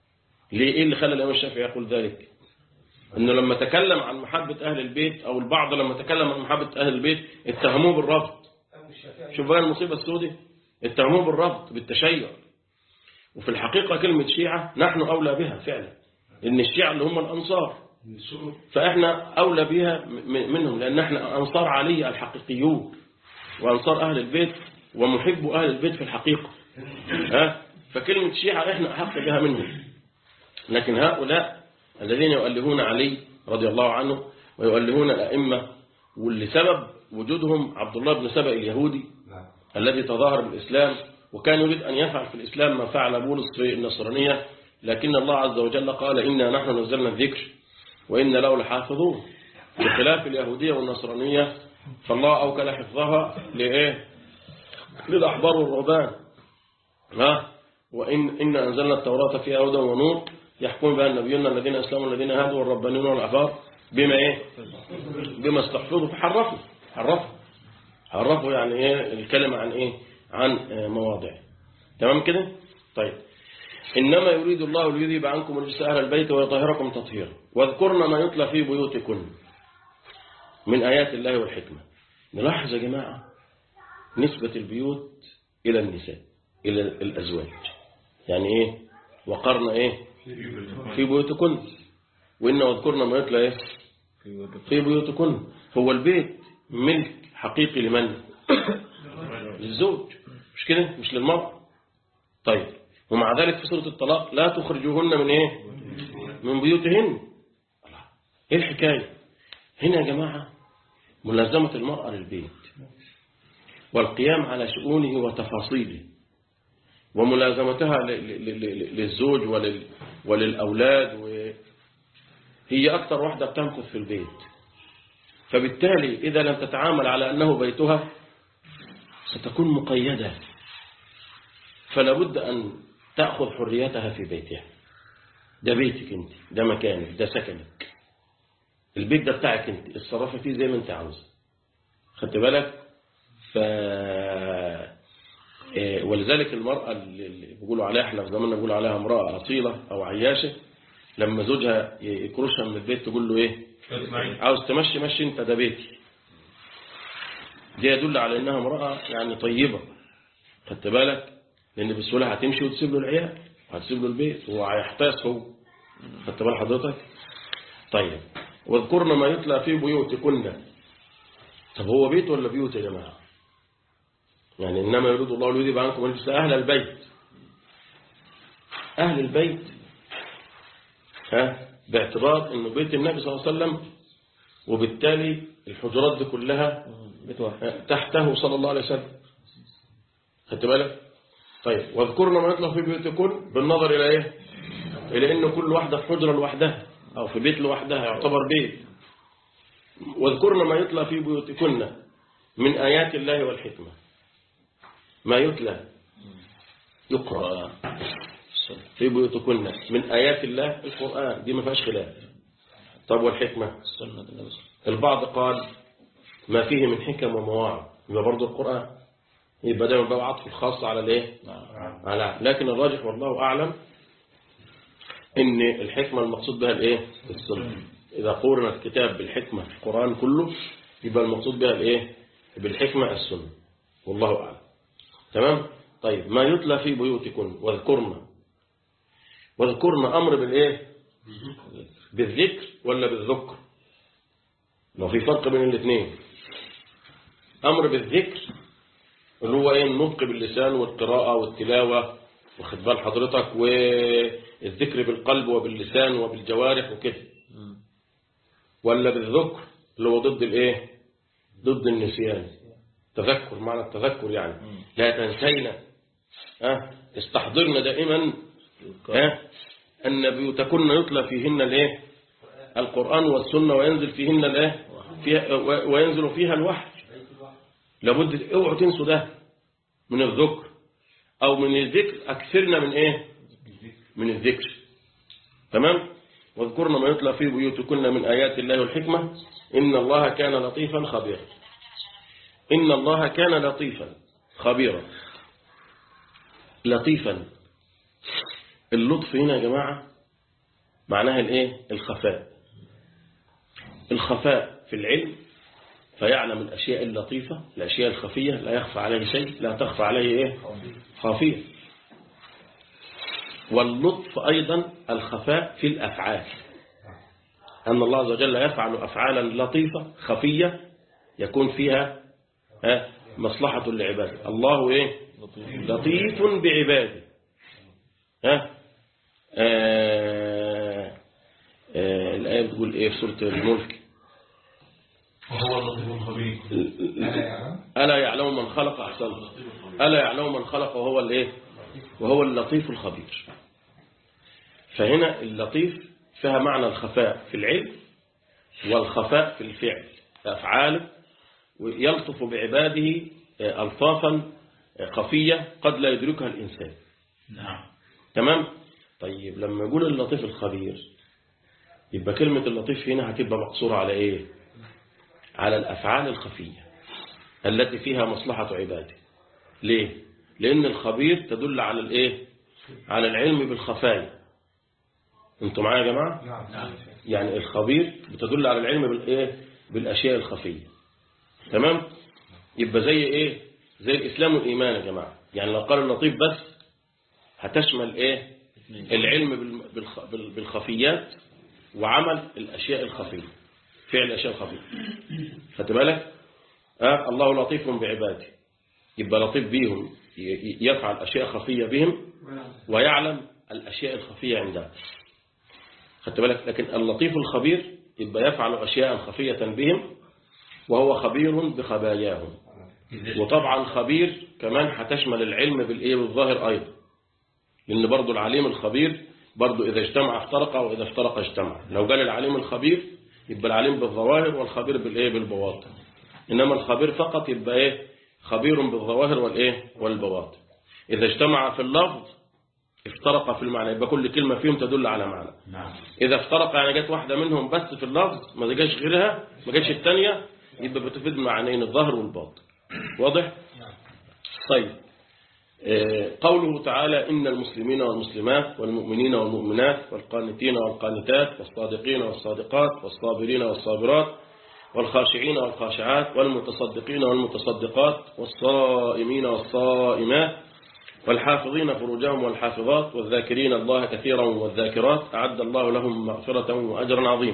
ليه ايه اللي خلى الامام الشافعي يقول ذلك انه لما تكلم عن محبة اهل البيت او البعض لما تكلم عن محبة اهل البيت اتهموه بالرفض شوف بقى المصيبة السوداء اتهموه بالرفض بالتشيع وفي الحقيقة كلمة شيعة نحن أولى بها فعلا إن الشيعة اللي هم الأنصار فإحنا أولى بها م- منهم لأن إحنا أنصار علي الحقيقيون وأنصار أهل البيت ومحب أهل البيت في الحقيقة ها فكلمة شيعة إحنا أحق بها منهم لكن هؤلاء الذين يؤلهون علي رضي الله عنه ويؤلهون الأئمة واللي سبب وجودهم عبد الله بن سبأ اليهودي الذي تظاهر بالإسلام وكان يريد أن يفعل في الإسلام ما فعل بولس في النصرانية لكن الله عز وجل قال إنا نحن نزلنا الذكر وإن له لحافظون بخلاف اليهودية والنصرانية فالله أوكل حفظها لإيه للأحبار والرهبان ها وإن إن أنزلنا التوراة فيها هدى ونور يحكم بها النبيون الذين أسلموا الذين هادوا والربانيون والأحبار بما إيه بما استحفظوا فحرفوا حرفوا حرفوا يعني إيه الكلمة عن إيه عن آه، مواضع تمام كده طيب إنما يريد الله ليذهب عنكم الرجس أهل البيت ويطهركم تطهيرا واذكرن ما يتلى في بيوتكن من آيات الله والحكمة نلاحظ يا جماعة نسبة البيوت إلى النساء إلى الأزواج يعني إيه وقرن إيه في بيوتكن وإن واذكرن ما يتلى إيه في بيوتكن هو البيت ملك حقيقي لمن للزوج مش كده مش للمرأة طيب ومع ذلك في سورة الطلاق لا تخرجوهن من ايه من بيوتهن الله. ايه الحكاية هنا يا جماعة ملازمة المرأة للبيت والقيام على شؤونه وتفاصيله وملازمتها ل- ل- ل- للزوج ولل وللأولاد وهي أكثر واحدة بتمكث في البيت فبالتالي إذا لم تتعامل على أنه بيتها ستكون مقيدة فلا بد أن تأخذ حريتها في بيتها ده بيتك انت ده مكانك ده سكنك البيت ده بتاعك انت اتصرفي فيه زي ما انت عاوزه خدت بالك ف إيه، ولذلك المرأة اللي اللي بيقولوا عليها احنا في زماننا بيقولوا عليها امرأة أصيلة أو عياشة لما زوجها يكرشها من البيت تقول له ايه تسمعين عاوز تمشي مشي انت ده بيتي دي يدل على انها امرأة يعني طيبة خدت بالك لان بسهولة هتمشي وتسيب له العيال وهتسيب له البيت وهو هيحتاس هو خدت بال حضرتك طيب واذكرن ما يتلى في بيوتكن طب هو بيت ولا بيوت يا جماعة يعني انما يريد الله ليذهب عنكم الرجس اهل البيت اهل البيت ها باعتبار انه بيت النبي صلى الله عليه وسلم وبالتالي الحجرات دي كلها تحته صلى الله عليه وسلم خدت بالك طيب واذكرن ما يطلق في بيوتكن بالنظر الى ايه الى ان كل واحده في حجره لوحدها او في بيت لوحدها يعتبر بيت واذكرن ما يتلى في بيوتكن من ايات الله والحكمه ما يتلى يقرا في بيوتكن من ايات الله القران دي ما فيهاش خلاف طب والحكمه سنة النبي صلى البعض قال ما فيه من حكم ومواعظ يبقى برضه القرآن يبقى دايما بقى عطف الخاص على الايه على لكن الراجح والله أعلم ان الحكمة المقصود بها الايه السنة إذا قورن الكتاب بالحكمة في القرآن كله يبقى المقصود بها الايه بالحكمة السنة والله أعلم تمام طيب ما يتلى في بيوتكم واذكرنا واذكرنا أمر بالايه بالذكر ولا بالذكر لو في فرق بين الاثنين أمر بالذكر اللي هو ايه النطق باللسان والقراءة والتلاوة واخد بال حضرتك والذكر بالقلب وباللسان وبالجوارح وكده ولا بالذكر اللي هو ضد الايه ضد النسيان تذكر معنى التذكر يعني لا تنسينا ها استحضرنا دائما ها أن بيوتكن يتلى فيهن الايه القرآن والسنة وينزل فيهن الايه فيها وينزل فيها الوحي لابد اوعوا تنسوا ده من الذكر او من الذكر اكثرنا من ايه من الذكر تمام واذكرنا ما يتلى في بيوتكن من ايات الله والحكمه ان الله كان لطيفا خبيرا ان الله كان لطيفا خبيرا لطيفا اللطف هنا يا جماعه معناها الايه الخفاء الخفاء في العلم فيعلم الأشياء اللطيفة الأشياء الخفية لا يخفى عليه شيء لا تخفى عليه إيه خافية واللطف أيضا الخفاء في الأفعال أن الله عز وجل يفعل أفعالا لطيفة خفية يكون فيها ها، مصلحة لعباده الله إيه لطيف بعباده ها آه آه الآية بتقول إيه في سورة الملك وهو اللطيف الخبير ألا يعلم من خلق أحسن ألا يعلم من خلق وهو الإيه وهو اللطيف الخبير فهنا اللطيف فيها معنى الخفاء في العلم والخفاء في الفعل أفعاله ويلطف بعباده آه، ألطافا آه، خفية قد لا يدركها الإنسان نعم تمام طيب لما يقول اللطيف الخبير يبقى كلمة اللطيف هنا هتبقى مقصورة على إيه على الأفعال الخفية التي فيها مصلحة عباده ليه لأن الخبير تدل على الإيه على العلم بالخفايا انتوا معايا يا جماعة نعم يعني الخبير بتدل على العلم بالإيه بالأشياء الخفية تمام يبقى زي إيه زي الإسلام والإيمان يا جماعة يعني لو قال اللطيف بس هتشمل إيه العلم بال- بالخ- بال- بالخفيات وعمل الأشياء الخفية فعل الأشياء الخفية خدت بالك آه الله لطيف بعباده يبقى لطيف بيهم ي- ي- يفعل أشياء خفية بهم ويعلم الأشياء الخفية عندها خدت بالك لكن اللطيف الخبير يبقى يفعل أشياء خفية بهم وهو خبير بخباياهم وطبعا خبير كمان هتشمل العلم بالإيه بالظاهر أيضا لأن برضو العليم الخبير برضو إذا اجتمع افترق وإذا افترق اجتمع لو قال العليم الخبير يبقى العليم بالظواهر والخبير بالإيه بالبواطن إنما الخبير فقط يبقى إيه خبير بالظواهر والإيه والبواطن إذا اجتمع في اللفظ افترق في المعنى يبقى كل كلمة فيهم تدل على معنى نعم إذا افترق يعني جت واحدة منهم بس في اللفظ ما جاش غيرها ما جاش الثانية يبقى بتفيد معنيين الظاهر والباطن واضح؟ طيب آه، قوله تعالى إن المسلمين والمسلمات والمؤمنين والمؤمنات والقانتين والقانتات والصادقين والصادقات والصابرين والصابرات والخاشعين والخاشعات والمتصدقين والمتصدقات والصائمين والصائمات والحافظين فروجهم والحافظات والذاكرين الله كثيرا والذاكرات أعد الله لهم مغفرة وأجرا عظيما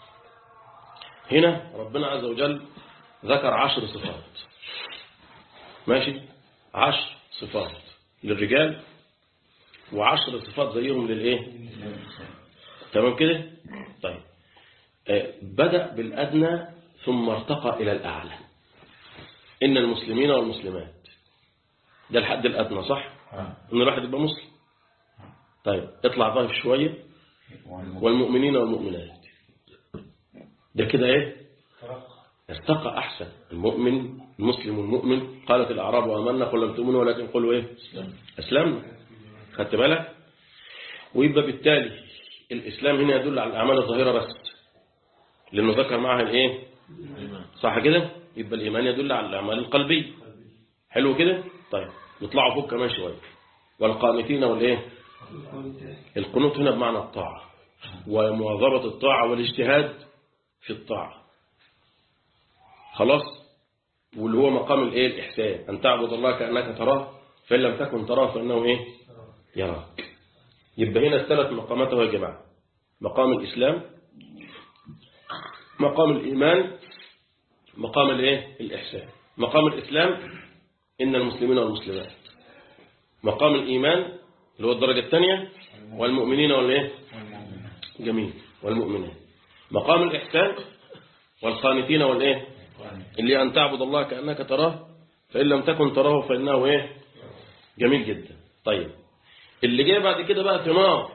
هنا ربنا عز وجل ذكر عشر صفات ماشي عشر صفات للرجال وعشر صفات زيهم للإيه تمام كده طيب آه، بدأ بالأدنى ثم ارتقى إلى الأعلى إن المسلمين والمسلمات ده الحد الأدنى صح إن الواحد يبقى مسلم طيب اطلع ضايف شوية والمؤمنين والمؤمنات ده كده ايه ارتقى أحسن المؤمن المسلم والمؤمن قالت الأعراب وأمنا قل لم تؤمنوا ولكن قلوا ايه أسلمنا خدت بالك ويبقى بالتالي الإسلام هنا يدل على الأعمال الظاهرة بس لأنه ذكر معها الايه صح كده يبقى الإيمان يدل على الأعمال القلبية حلو كده طيب نطلعوا فوق كمان شوية والقانتين والايه القنوت هنا بمعنى الطاعة ومواظبة الطاعة والاجتهاد في الطاعة خلاص واللي هو مقام الايه الإحسان أن تعبد الله كأنك تراه فإن لم تكن تراه فإنه إيه يراك يبقى هنا الثلاث مقامات يا جماعة مقام الإسلام مقام الإيمان مقام الايه الإحسان مقام الإسلام إن المسلمين والمسلمات مقام الإيمان اللي هو الدرجة الثانية والمؤمنين والايه جميل والمؤمنين مقام الإحسان والقانتين والايه اللي أن تعبد الله كأنك تراه فإن لم تكن تراه فإنه ايه جميل جدا طيب اللي جاي بعد كده بقى ثمار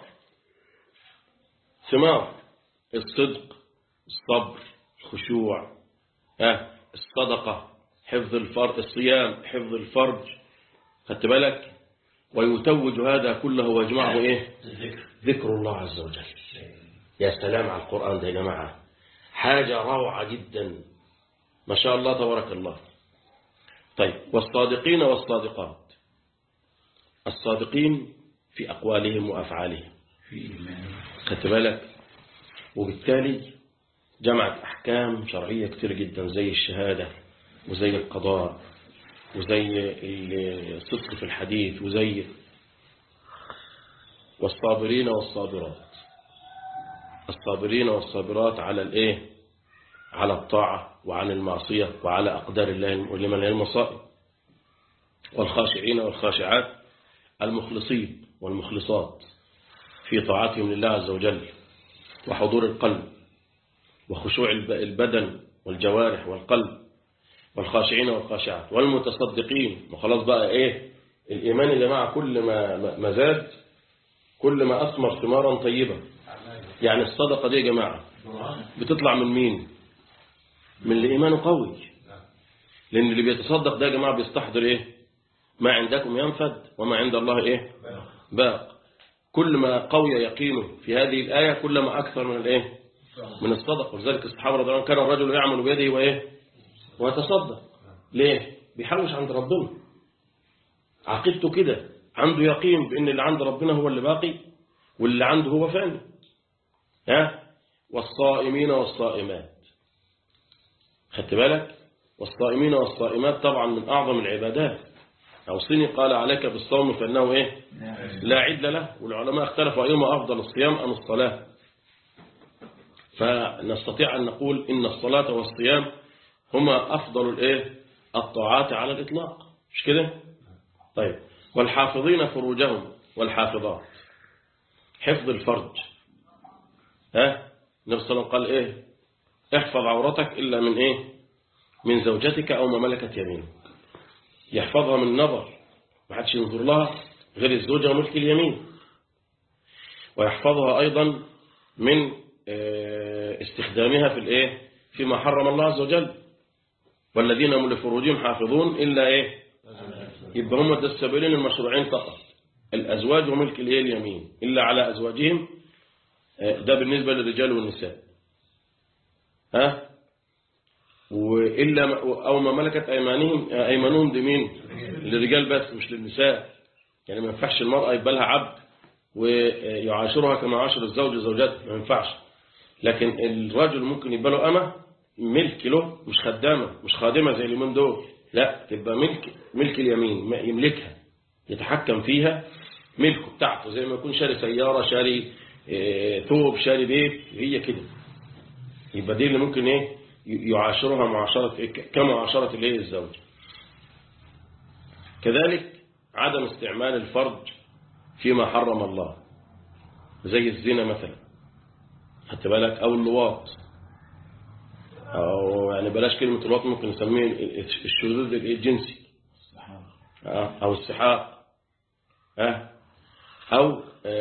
ثمار الصدق الصبر الخشوع ها الصدقة حفظ الفرج الصيام حفظ الفرج خدت بالك ويتوج هذا كله ويجمعه ايه ذكر الله عز وجل يا سلام على القرآن ده يا جماعة حاجة روعة جدا ما شاء الله تبارك الله طيب والصادقين والصادقات الصادقين في أقوالهم وأفعالهم خدت بالك وبالتالي جمعت أحكام شرعية كتير جدا زي الشهادة وزي القضاء وزي الصدق في الحديث وزي والصابرين والصابرات الصابرين والصابرات على الايه على الطاعة وعن المعصية وعلى أقدار الله المؤلمة لها المصائب والخاشعين والخاشعات المخلصين والمخلصات في طاعتهم لله عز وجل وحضور القلب وخشوع البدن والجوارح والقلب والخاشعين والخاشعات والمتصدقين وخلاص بقى ايه الإيمان اللي مع كل ما ما زاد كل ما أثمر ثمارا طيبة يعني الصدقة دي يا جماعة بتطلع من مين من اللي إيمانه قوي لأن اللي بيتصدق ده يا جماعة بيستحضر إيه ما عندكم ينفد وما عند الله إيه باق كل ما قوي يقينه في هذه الآية كل ما أكثر من الإيه من الصدق ولذلك الصحابة رضي الله عنهم كان الرجل يعمل بيده وإيه ويتصدق ليه بيحوش عند ربنا عقيدته كده عنده يقين بأن اللي عند ربنا هو اللي باقي واللي عنده هو فاني ها والصائمين والصائمات خدت بالك والصائمين والصائمات طبعا من أعظم العبادات أوصني قال عليك بالصوم فإنه إيه لا عدل له والعلماء اختلفوا أيهما أفضل الصيام أم الصلاة فنستطيع أن نقول إن الصلاة والصيام هما أفضل الإيه الطاعات على الإطلاق مش كده طيب والحافظين فروجهم والحافظات حفظ الفرج ها النبي صلى الله عليه وسلم قال إيه احفظ عورتك إلا من إيه من زوجتك أو ما ملكت يمينك يحفظها من النظر ما حدش ينظر لها غير الزوجة وملك اليمين ويحفظها أيضا من استخدامها في الايه فيما حرم الله عز وجل والذين هم لفروجهم حافظون إلا إيه يبقى هم ده السبيلين المشروعين فقط الأزواج وملك الايه اليمين إلا على أزواجهم ده بالنسبة للرجال والنساء ها وإلا أو ما ملكت أيمانهم أيمانهم دي مين للرجال بس مش للنساء يعني ما ينفعش المرأة يبقى لها عبد ويعاشرها كما عاشر الزوج زوجته ما ينفعش لكن الرجل ممكن يبقى له أمة ملك له مش خدامة مش خادمة زي اليومين دول لا تبقى ملك ملك اليمين يملكها يتحكم فيها ملكه بتاعته زي ما يكون شاري سيارة شاري اه ثوب شاري بيت هي كده يبقى دي اللي ممكن ايه يعاشرها معاشرة إيه كمعاشرة الايه الزوج كذلك عدم استعمال الفرج فيما حرم الله زي الزنا مثلا خدت بالك او اللواط او يعني بلاش كلمة اللواط ممكن نسميه الشذوذ الجنسي او السحاق او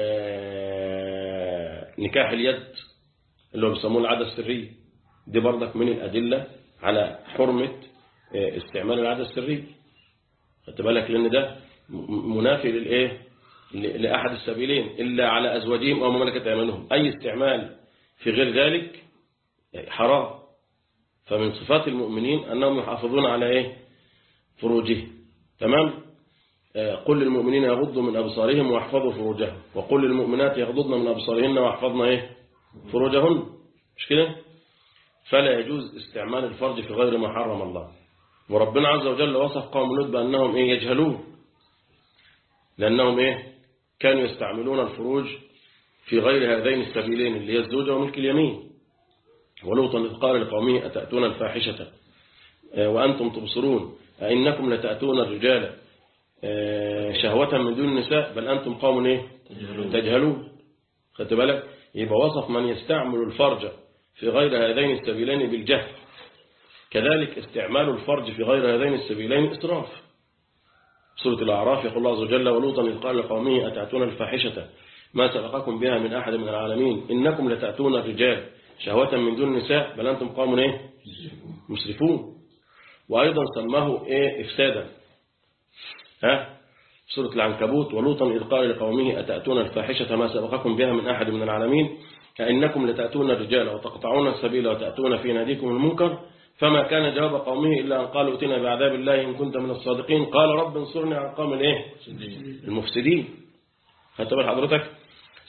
نكاح اليد اللي هو بيسموه العادة السرية دي برضك من الأدلة على حرمة استعمال العادة السرية خدت بالك لأن ده منافي للإيه لأحد السبيلين إلا على أزواجهم أو مملكة أيمانهم أي استعمال في غير ذلك حرام فمن صفات المؤمنين أنهم يحافظون على إيه فروجهم تمام قل للمؤمنين يغضوا من أبصارهم ويحفظوا فروجهم وقل للمؤمنات يغضضن من أبصارهن ويحفظن إيه فروجهن مش كده فلا يجوز استعمال الفرج في غير ما حرم الله وربنا عز وجل وصف قوم لوط بأنهم إيه يجهلون لأنهم إيه كانوا يستعملون الفروج في غير هذين السبيلين اللي هي الزوجة وملك اليمين ولوطا إذ قال لقومه أتأتون الفاحشة وأنتم تبصرون أئنكم لتأتون الرجال شهوة من دون النساء بل أنتم قوم إيه تجهلون خدت بالك يبقى وصف من يستعمل الفرج في غير هذين السبيلين بالجهل كذلك استعمال الفرج في غير هذين السبيلين إسراف سورة الأعراف يقول الله عز وجل ولوطا إذ قال لقومه أتأتون الفاحشة ما سبقكم بها من أحد من العالمين إنكم لتأتون الرجال شهوة من دون النساء بل أنتم قوم إيه مسرفون وأيضا سماه إيه إفسادا ها سورة العنكبوت ولوطا إذ قال لقومه أتأتون الفاحشة ما سبقكم بها من أحد من العالمين أئنكم لتأتون الرجال وتقطعون السبيل وتأتون في ناديكم المنكر فما كان جواب قومه إلا أن قالوا اتنا بعذاب الله إن كنت من الصادقين قال رب انصرني على القوم الايه المفسدين خدت بال حضرتك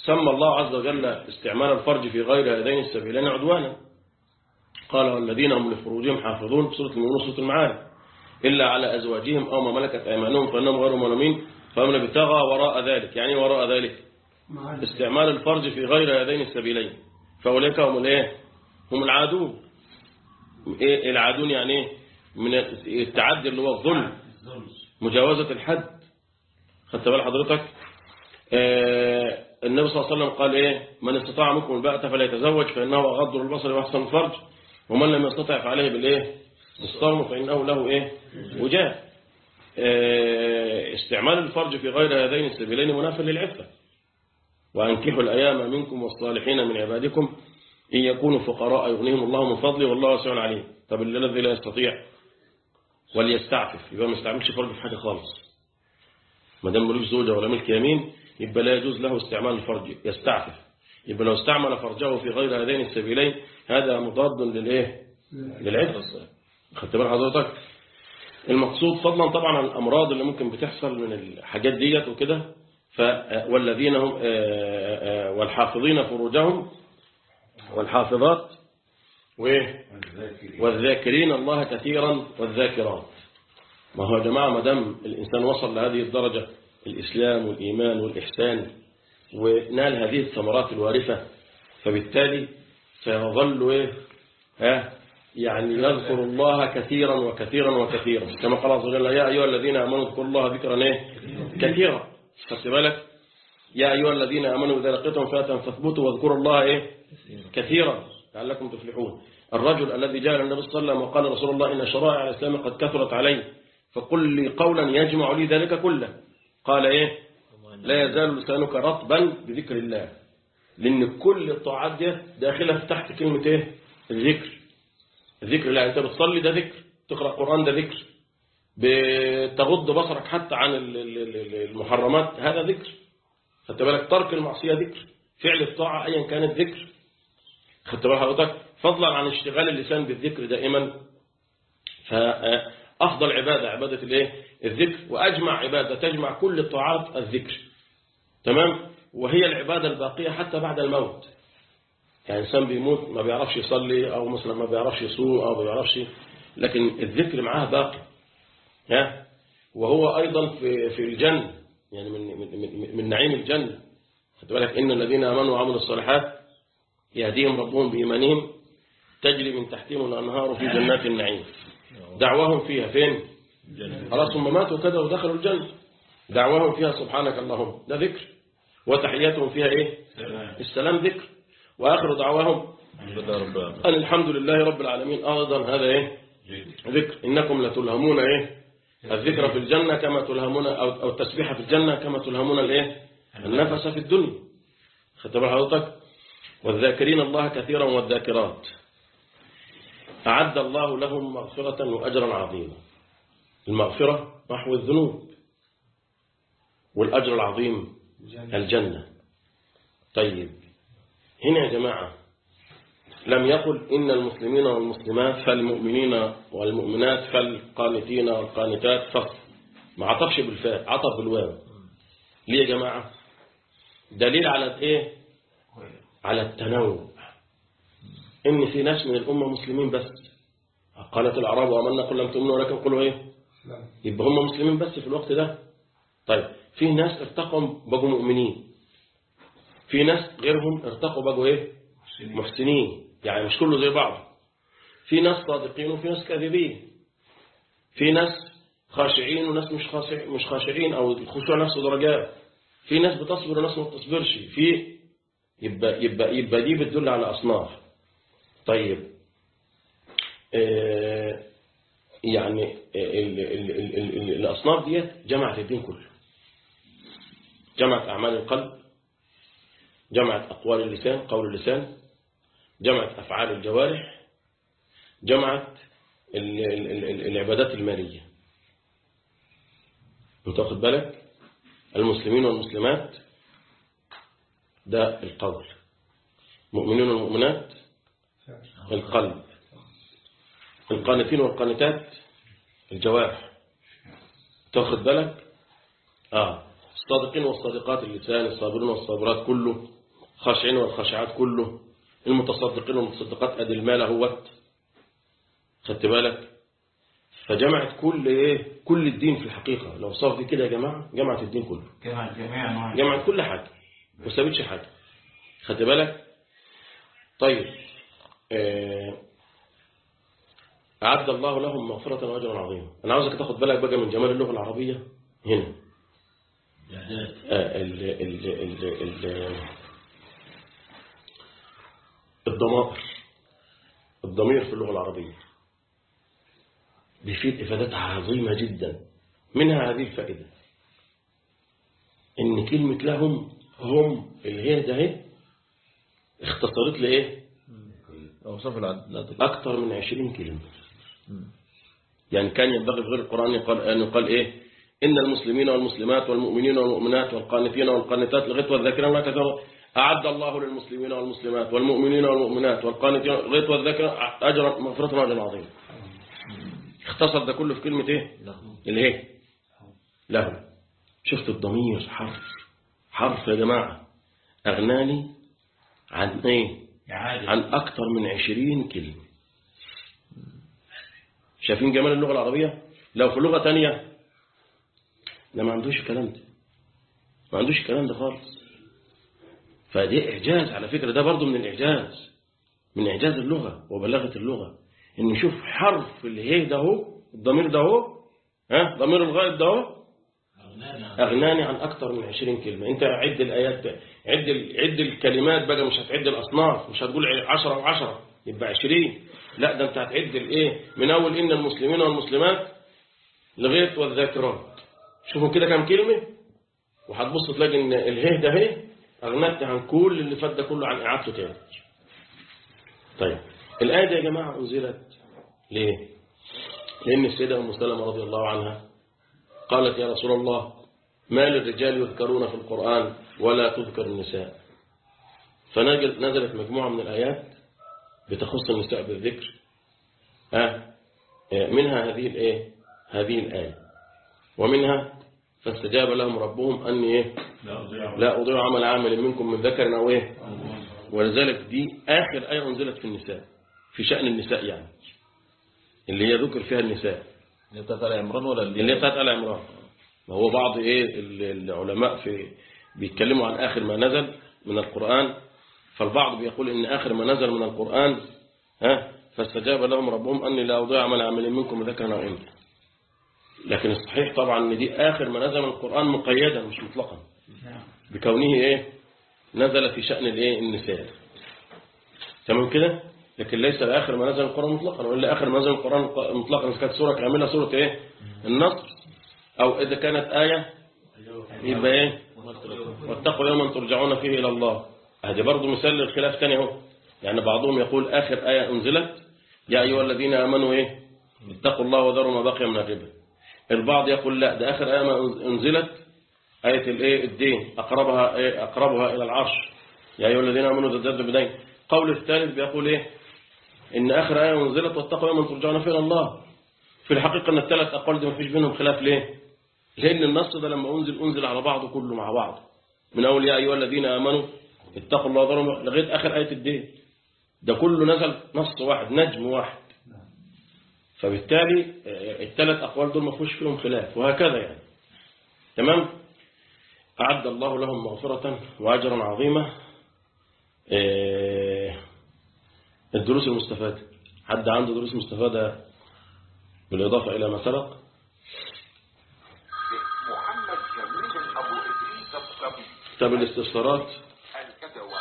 سمى الله عز وجل استعمال الفرج في غير هذين السبيلين عدوانا قال والذين هم لفروجهم حافظون في سورة المؤمنون سورة المعارف إلا على أزواجهم أو ما ملكت أيمانهم فإنهم غير ملومين فمن ابتغى وراء ذلك يعني إيه وراء ذلك استعمال الفرج في غير هذين السبيلين فأولئك هم الايه هم العادون ايه العادون يعني ايه من التعدي اللي هو الظلم مجاوزة الحد خدت بال حضرتك آه النبي صلى الله عليه وسلم قال ايه من استطاع منكم الباءة فليتزوج فإنه أغض البصر وأحسن الفرج ومن لم يستطع فعليه بالايه بالصوم فإنه له ايه وجاء آه استعمال الفرج في غير هذين السبيلين مناف للعفة وأنكحوا الأيام منكم والصالحين من عبادكم إن يكونوا فقراء يغنيهم الله من فضله والله واسع عليم طب الذي لا يستطيع وليستعفف يبقى ما يستعملش فرج في حاجة خالص ما دام ملوش زوجة ولا ملك يمين يبقى لا يجوز له استعمال الفرج يستعفف يبقى لو استعمل فرجه في غير هذين السبيلين هذا مضاد للايه للعفة خدت بال حضرتك المقصود فضلا طبعا عن الأمراض اللي ممكن بتحصل من الحاجات ديت وكده ف والذين هم والحافظين فروجهم والحافظات والذاكرين الله كثيرا والذاكرات ما هو يا جماعة ما دام الإنسان وصل لهذه الدرجة الإسلام والإيمان والإحسان ونال هذه الثمرات الوارثة فبالتالي سيظل إيه ها يعني يذكر الله كثيرا وكثيرا وكثيرا كما قال عز وجل يا أيها الذين آمنوا اذكروا الله ذكرا إيه كثيرا خدت بالك يا أيها الذين آمنوا إذا لقيتم فئة فاثبتوا واذكروا الله إيه كثيرا لعلكم تفلحون الرجل الذي جاء للنبي صلى الله عليه وسلم وقال رسول الله إن شرائع الإسلام قد كثرت علي فقل لي قولا يجمع لي ذلك كله قال إيه لا يزال لسانك رطبا بذكر الله لأن كل الطاعات دي داخلة تحت كلمة إيه الذكر الذكر اللي أنت بتصلي ده ذكر تقرأ قرآن ده ذكر بتغض بصرك حتى عن المحرمات هذا ذكر خدت بالك ترك المعصية ذكر فعل الطاعة أيا كانت ذكر خدت بالك حضرتك فضلا عن اشتغال اللسان بالذكر دائما فأفضل عبادة عبادة الايه الذكر وأجمع عبادة تجمع كل الطاعات الذكر تمام وهي العبادة الباقية حتى بعد الموت يعني إنسان بيموت ما بيعرفش يصلي أو مثلا ما بيعرفش يصوم أو ما بيعرفش لكن الذكر معاه باقي ها وهو أيضا في في الجنة يعني من من من, من نعيم الجنة خد بالك إن الذين آمنوا وعملوا الصالحات يهديهم ربهم بإيمانهم تجري من تحتهم الأنهار في جنات النعيم دعواهم فيها فين خلاص هم ماتوا كده ودخلوا الجنة دعواهم فيها سبحانك اللهم ده ذكر وتحياتهم فيها ايه السلام ذكر وآخر دعواهم أن الحمد لله رب العالمين أيضا هذا ايه ذكر إنكم لتلهمون ايه الذكر في الجنة كما تلهمون أو, أو التسبيح في الجنة كما تلهمون الايه النفس في الدنيا خدت بال حضرتك والذاكرين الله كثيرا والذاكرات أعد الله لهم مغفرة وأجرا عظيما المغفرة محو الذنوب والأجر العظيم الجنة طيب هنا يا جماعة لم يقل إن المسلمين والمسلمات فالمؤمنين والمؤمنات فالقانتين والقانتات فقط ما عطفش بالفاء عطف بالواو ليه يا جماعة دليل على ايه على التنوع إن في ناس من الأمة مسلمين بس قالت الأعراب وأمنا قل لم تؤمنوا ولكن قلوا إيه يبقى هم مسلمين بس في الوقت ده طيب في ناس ارتقوا بقوا مؤمنين في ناس غيرهم ارتقوا بقوا إيه محسنين يعني مش كله زي بعض في ناس صادقين وفي ناس كاذبين في ناس خاشعين وناس مش خاشع مش خاشعين أو الخشوع نفسه درجات في ناس بتصبر وناس ما بتصبرش في يبقى يبقى يبقى دي بتدل على أصناف طيب آه يعني ال ال ال ال ال الأصناف ديت جمعت الدين كله جمعت أعمال القلب جمعت أقوال اللسان قول اللسان جمعت أفعال الجوارح جمعت ال ال ال العبادات المالية انت واخد بالك المسلمين والمسلمات ده القول مؤمنون والمؤمنات القلب القانتين والقانتات الجوارح تاخد بالك اه الصادقين والصادقات اللسان الصابرين والصابرات كله خاشعين والخاشعات كله المتصدقين والمتصدقات أدي المال هوت خدت بالك فجمعت كل ايه كل الدين في الحقيقة لو صاف دي كده يا جماعة جمعت الدين كله جمع جميع أنواع جمعت كل حاجة ما سابتش حاجة خدت بالك طيب آه، أعد الله لهم مغفرة وأجرا عظيما أنا عاوزك تاخد بالك بقى من جمال اللغة العربية هنا آه، ال ال ال ال الضمائر الضمير في اللغة العربية بيفيد إفادات عظيمة جدا منها هذه الفائدة إن كلمة لهم هم اللي هي ده اهي اختصرت لإيه أوصاف العدل أكثر من عشرين كلمة يعني كان ينبغي في غير القرآن يقال أن يقال إيه إن المسلمين والمسلمات والمؤمنين والمؤمنات والقانتين والقانتات لغاية والذاكرين الله كثيرا أعد الله للمسلمين والمسلمات والمؤمنين والمؤمنات والقانتين لغاية والذاكرين أجرا مغفرة وأجرا عظيما اختصر ده كله في كلمة إيه اللي هي له شفت الضمير حرف حرف يا جماعة أغناني عن إيه إعادة عن أكثر من عشرين كلمة شايفين جمال اللغة العربية لو في لغة تانية لا ما عندوش الكلام ده ما عندوش الكلام ده خالص فدي إعجاز على فكرة ده برضو من الإعجاز من إعجاز اللغة وبلاغة اللغة إن نشوف حرف اللي هي ده هو الضمير ده هو ها ضمير الغائب ده هو أغناني عن أكثر من 20 كلمة أنت عد الآيات عد ال- عد الكلمات بقى مش هتعد الأصناف مش هتقول 10 و10 يبقى 20 لا ده أنت هتعد الإيه من أول إن المسلمين والمسلمات لغاية والذاكرات شوفوا كده كام كلمة وهتبص تلاقي إن الهه ده هي أغنتني عن كل اللي فات ده كله عن إعادته تاني طيب الآية دي يا جماعة أنزلت ليه؟ لأن السيدة أم سلمة رضي الله عنها قالت يا رسول الله ما للرجال يذكرون في القرآن ولا تذكر النساء فنزلت مجموعة من الآيات بتخص النساء بالذكر ها منها هذه الآية هذه الآية ومنها فاستجاب لهم ربهم أني إيه لا أضيع لا أضيع عمل عامل منكم من ذكر أو إيه ولذلك دي آخر آية أنزلت في النساء في شأن النساء يعني اللي هي ذكر فيها النساء اللي بتاعت آل عمران ولا اللي هي بتاعت آل عمران ما هو بعض ايه ال- العلماء في بيتكلموا عن آخر ما نزل من القرآن فالبعض بيقول إن آخر ما نزل من القرآن ها فاستجاب لهم ربهم أني لا أضيع عمل عامل منكم ذكر أو أنثى لكن الصحيح طبعا ان دي آخر ما نزل من القرآن مقيدا مش مطلقا بكونه ايه نزل في شأن الايه النساء تمام كده لكن ليس لآخر ما نزل القرآن مطلقا وإلا آخر ما نزل القرآن مطلقا إذا كانت سورة كاملة سورة ايه النصر أو إذا كانت آية يبقى ايه واتقوا يوما ترجعون فيه إلى الله هذه برضه مثال للخلاف تاني اهو يعني بعضهم يقول آخر آية أنزلت يا أيها الذين آمنوا ايه اتقوا الله وذروا ما بقي من الربا البعض يقول لا ده آخر آية ما أنزلت آية الايه الدين أقربها إيه أقربها إلى العرش يا أيها الذين آمنوا تزدادوا بدين قول الثالث بيقول إيه إن آخر آية أنزلت واتقوا يوما ترجعون فيه إلى الله في الحقيقة أن الثلاث أقوال دي ما فيش بينهم خلاف ليه لأن النص ده لما أنزل أنزل على بعضه كله مع بعض من أول يا أيها الذين آمنوا اتقوا الله وذروا لغاية آخر آية الدين ده كله نزل نص واحد نجم واحد فبالتالي آه، الثلاث أقوال دول ما فيهوش فيهم خلاف وهكذا يعني تمام أعد الله لهم مغفرة وأجرا عظيما آه، الدروس المستفادة حد عنده دروس مستفادة بالإضافة إلى ما سبق محمد جميل ابو ادريس الصبي كتاب الاستفسارات الكدوى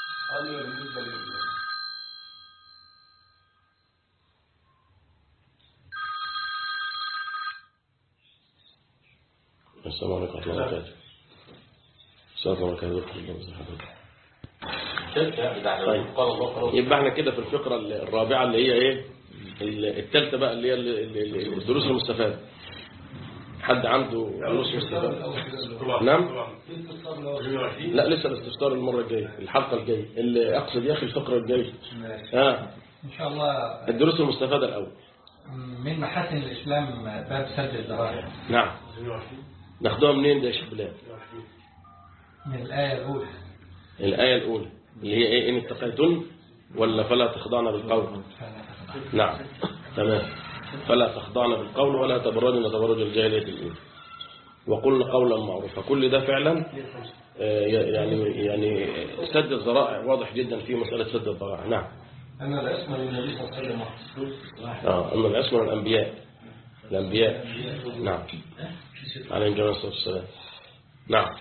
السلام عليكم ورحمة الله وبركاته السلام عليكم ورحمة الله وبركاته طيب. يبقى احنا كده في الفقرة الرابعة اللي هي ايه الثالثة بقى اللي هي ال- ال- ال- الدروس المستفادة حد عنده دروس مستفادة نعم لا لسه الاستفسار المرة الجاية الحلقة الجاية اللي اقصد يا اخي الفقرة الجاية ها إن شاء الله الدروس المستفادة الاول من محاسن الإسلام باب سد الذرائع نعم ناخدوها منين ده يا شيخ بلال من الآية الأولى الآية الأولى اللي هي إيه إن اتقيتن ولا فلا تخضعن بالقول نعم تمام فلا تخضعن بالقول ولا تبرجن تبرج الجاهلية الأولى وقلنا قولا معروفا كل ده فعلا آه، يعني يعني سد الذرائع واضح جدا في مسألة سد الذرائع نعم أما العصمة للنبي صلى الله عليه وسلم محفوظ اه أما العصمة الأنبياء الأنبياء نعم عليهم جميع الصلاة والسلام نعم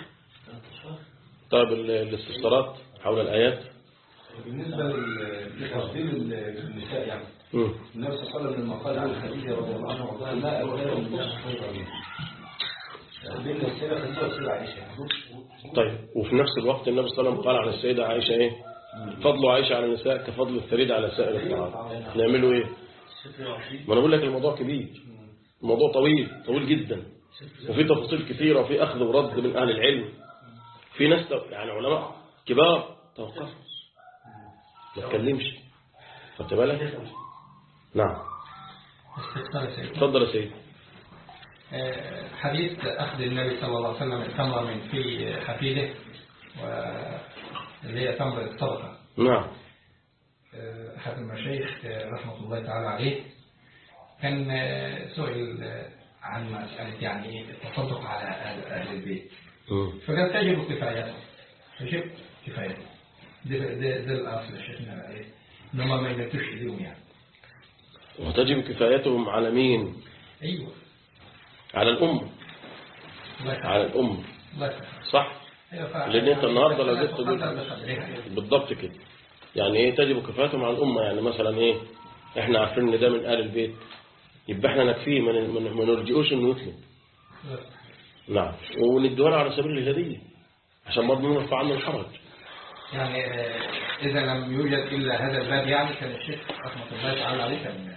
طيب ال- الاستفسارات حول الآيات بالنسبة لل- لتفضيل ال- النساء يعني مم. النبي صلى الله عليه وسلم لما قال عن خديجة رضي الله عنها وقال لا أكثر من الناس خيرا منها بين السيدة خديجة والسيدة عائشة طيب وفي نفس الوقت النبي صلى الله عليه وسلم قال على السيدة عائشة ايه فضل عائشة على النساء كفضل الثريد على سائر الطعام نعمله ايه ما انا بقول لك الموضوع كبير الموضوع طويل طويل جدا وفي تفاصيل كثيرة وفي أخذ ورد من أهل العلم في ناس تو- يعني علماء كبار توقفوا ما تكلمش خدت بالك نعم استفسار يا سيدي. اتفضل يا سيدي آه، حديث أخذ النبي صلى الله عليه وسلم التمر من في حفيده واللي هي تمر الصدقة نعم آه، أحد المشايخ آه، رحمة الله تعالى عليه كان آه، سئل آه، عن مسألة يعني إيه التصدق على أهل أهل البيت مم. فقال تجب كفايته تجب كفايته ده ده ده الأصل يا شيخنا إيه إن هم ما ينتوش إيديهم يعني وتجب كفايتهم على مين أيوه على الأم الله يسعدك. على الأم الله يسعدك. صح أيوه فعلا. لأن أنت النهاردة لو لا جيت تقول- تقدر بقدرها يعني. بالضبط كده يعني ايه تجب كفايتهم على الأمة يعني مثلا ايه احنا عارفين ان ده من آل البيت يبقى احنا نكفيه ما ن- ما ن- ما نرجئوش انه يطلب نعم ونديها على سبيل الهدية عشان برضه نرفع عنه الحرج يعني آه، إذا لم يوجد إلا هذا الباب يعني كان الشيخ رحمة الله تعالى عليه كان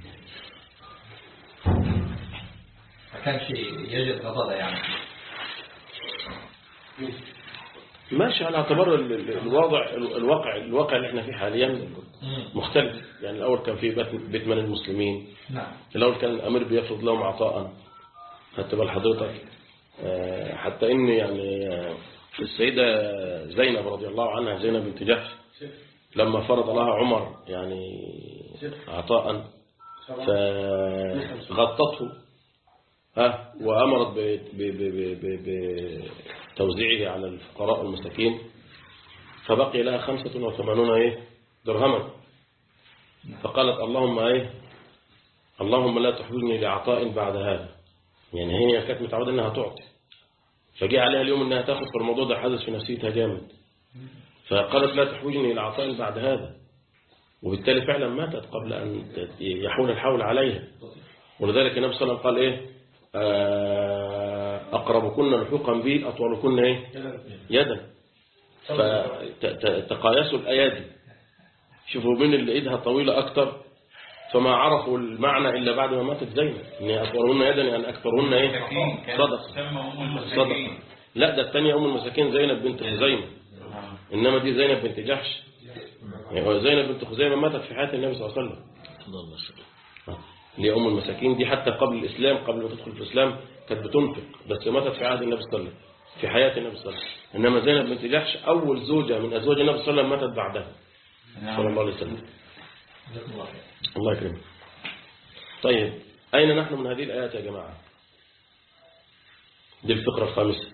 ما كانش يجد غضاضة يعني ماشي على اعتبار ال- ال- الوضع ال- الواقع الواقع اللي احنا فيه حاليا مختلف يعني الأول كان في بيت بيت من المسلمين نعم الأول كان الأمير بيفرض لهم عطاء خدت بال حضرتك آه، حتى إن يعني آه، السيدة زينب رضي الله عنها زينب بنت جحش لما فرض لها عمر يعني عطاء فغطته ها وأمرت ب- ب- ب- ب- ب- بتوزيعه على الفقراء والمساكين فبقي لها خمسة وثمانون إيه درهما فقالت اللهم إيه اللهم لا تحرجني لعطاء بعد هذا يعني هي كانت متعودة انها تعطي فجاء عليها اليوم انها تاخذ فالموضوع ده حدث في نفسيتها جامد فقالت لا تحوجني لعطاء بعد هذا وبالتالي فعلا ماتت قبل ان يحول الحول عليها ولذلك النبي صلى الله عليه وسلم قال ايه آه، اقربكن لحوقا بي اطولكن ايه يدا فتقايسوا الايادي شوفوا مين اللي ايدها طويله اكتر فما عرفوا المعنى إلا بعد ما ماتت زينب إن أطولهن يدا يعني أكثرهن إيه مساكين كانت صدق تسمى أم صدق المساكين لا ده الثانية أم المساكين زينب بنت خزيمة إنما دي زينب بنت جحش يعني هو زينب بنت خزيمة ماتت في حياة النبي صلى الله عليه وسلم اللي هي أم المساكين دي حتى قبل الإسلام قبل ما تدخل في الإسلام كانت بتنفق بس ماتت في عهد النبي صلى الله عليه وسلم في حياة النبي صلى الله عليه وسلم إنما زينب بنت جحش أول زوجة من أزواج النبي صلى الله عليه وسلم ماتت بعدها صلى الله عليه وسلم جزاكم الله خير الله يكرمك طيب أين نحن من هذه الآيات يا جماعة دي الفقرة الخامسة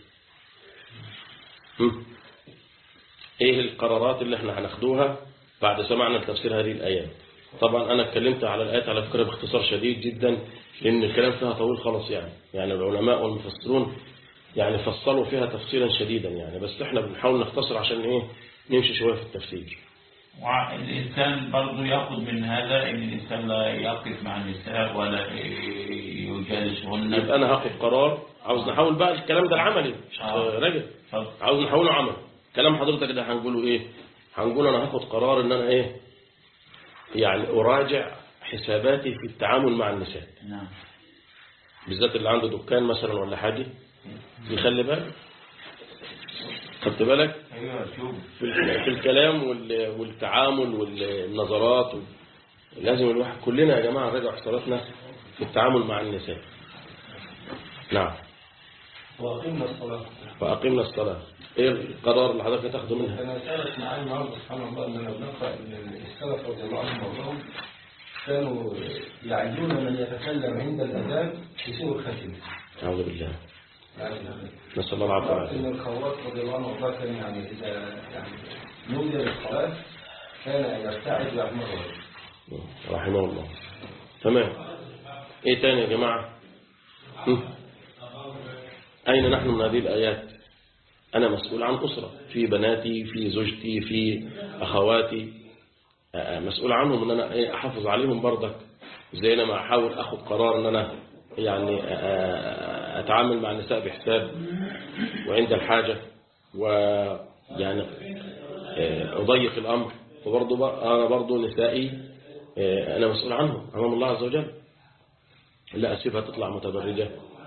هم؟ إيه القرارات اللي احنا هناخدوها بعد سمعنا تفسير هذه الآيات طبعا أنا اتكلمت على الآيات على فكرة باختصار شديد جدا لأن الكلام فيها طويل خلاص يعني يعني العلماء والمفسرون يعني فصلوا فيها تفصيلا شديدا يعني بس احنا بنحاول نختصر عشان ايه نمشي شوية في التفسير والإنسان برضو يأخذ من هذا إن الإنسان لا يقف مع النساء ولا يجالسهن يبقى انا هاخد قرار عاوز نحول بقى الكلام ده العملي مش آه. راجل اتفضل. عاوز نحوله عمل كلام حضرتك ده هنقوله ايه هنقول انا هاخد قرار ان انا ايه يعني اراجع حساباتي في التعامل مع النساء نعم بالذات اللي عنده دكان مثلا ولا حاجه يخلي بالك خدت بالك أيوة شوف في ال- في الكلام وال- والتعامل والنظرات وال- لازم الواحد كلنا يا جماعه نراجع حساباتنا في التعامل مع النساء نعم وأقمنا الصلاة فأقمنا الصلاة إيه القرار اللي حضرتك تاخده منها أنا سألت معايا النهارده سبحان الله أننا بنقرأ إن السلف رضي الله عنهم وارضاهم كانوا يعيدون من يتكلم عند الأذان بسوء الختم أعوذ بالله يعني نسأل الله العافية قرأت إن والعافية الخوات رضي الله عنه وارضاه كان يعني إذا يعني نودي للصلاة كان يرتعد ويعمل رحمه الله تمام ايه تاني يا جماعة هم؟ اين نحن من هذه الايات انا مسؤول عن اسرة في بناتي في زوجتي في اخواتي آه، مسؤول عنهم ان انا إيه احافظ عليهم برضك زي انا ما احاول اخد قرار ان انا يعني آه، اتعامل مع النساء بحساب وعند الحاجة ويعني آه، اضيق الامر وبرضه بقى- انا برضه نسائي آه، أنا مسؤول عنهم أمام الله عز وجل لا أسيبها تطلع متبرجة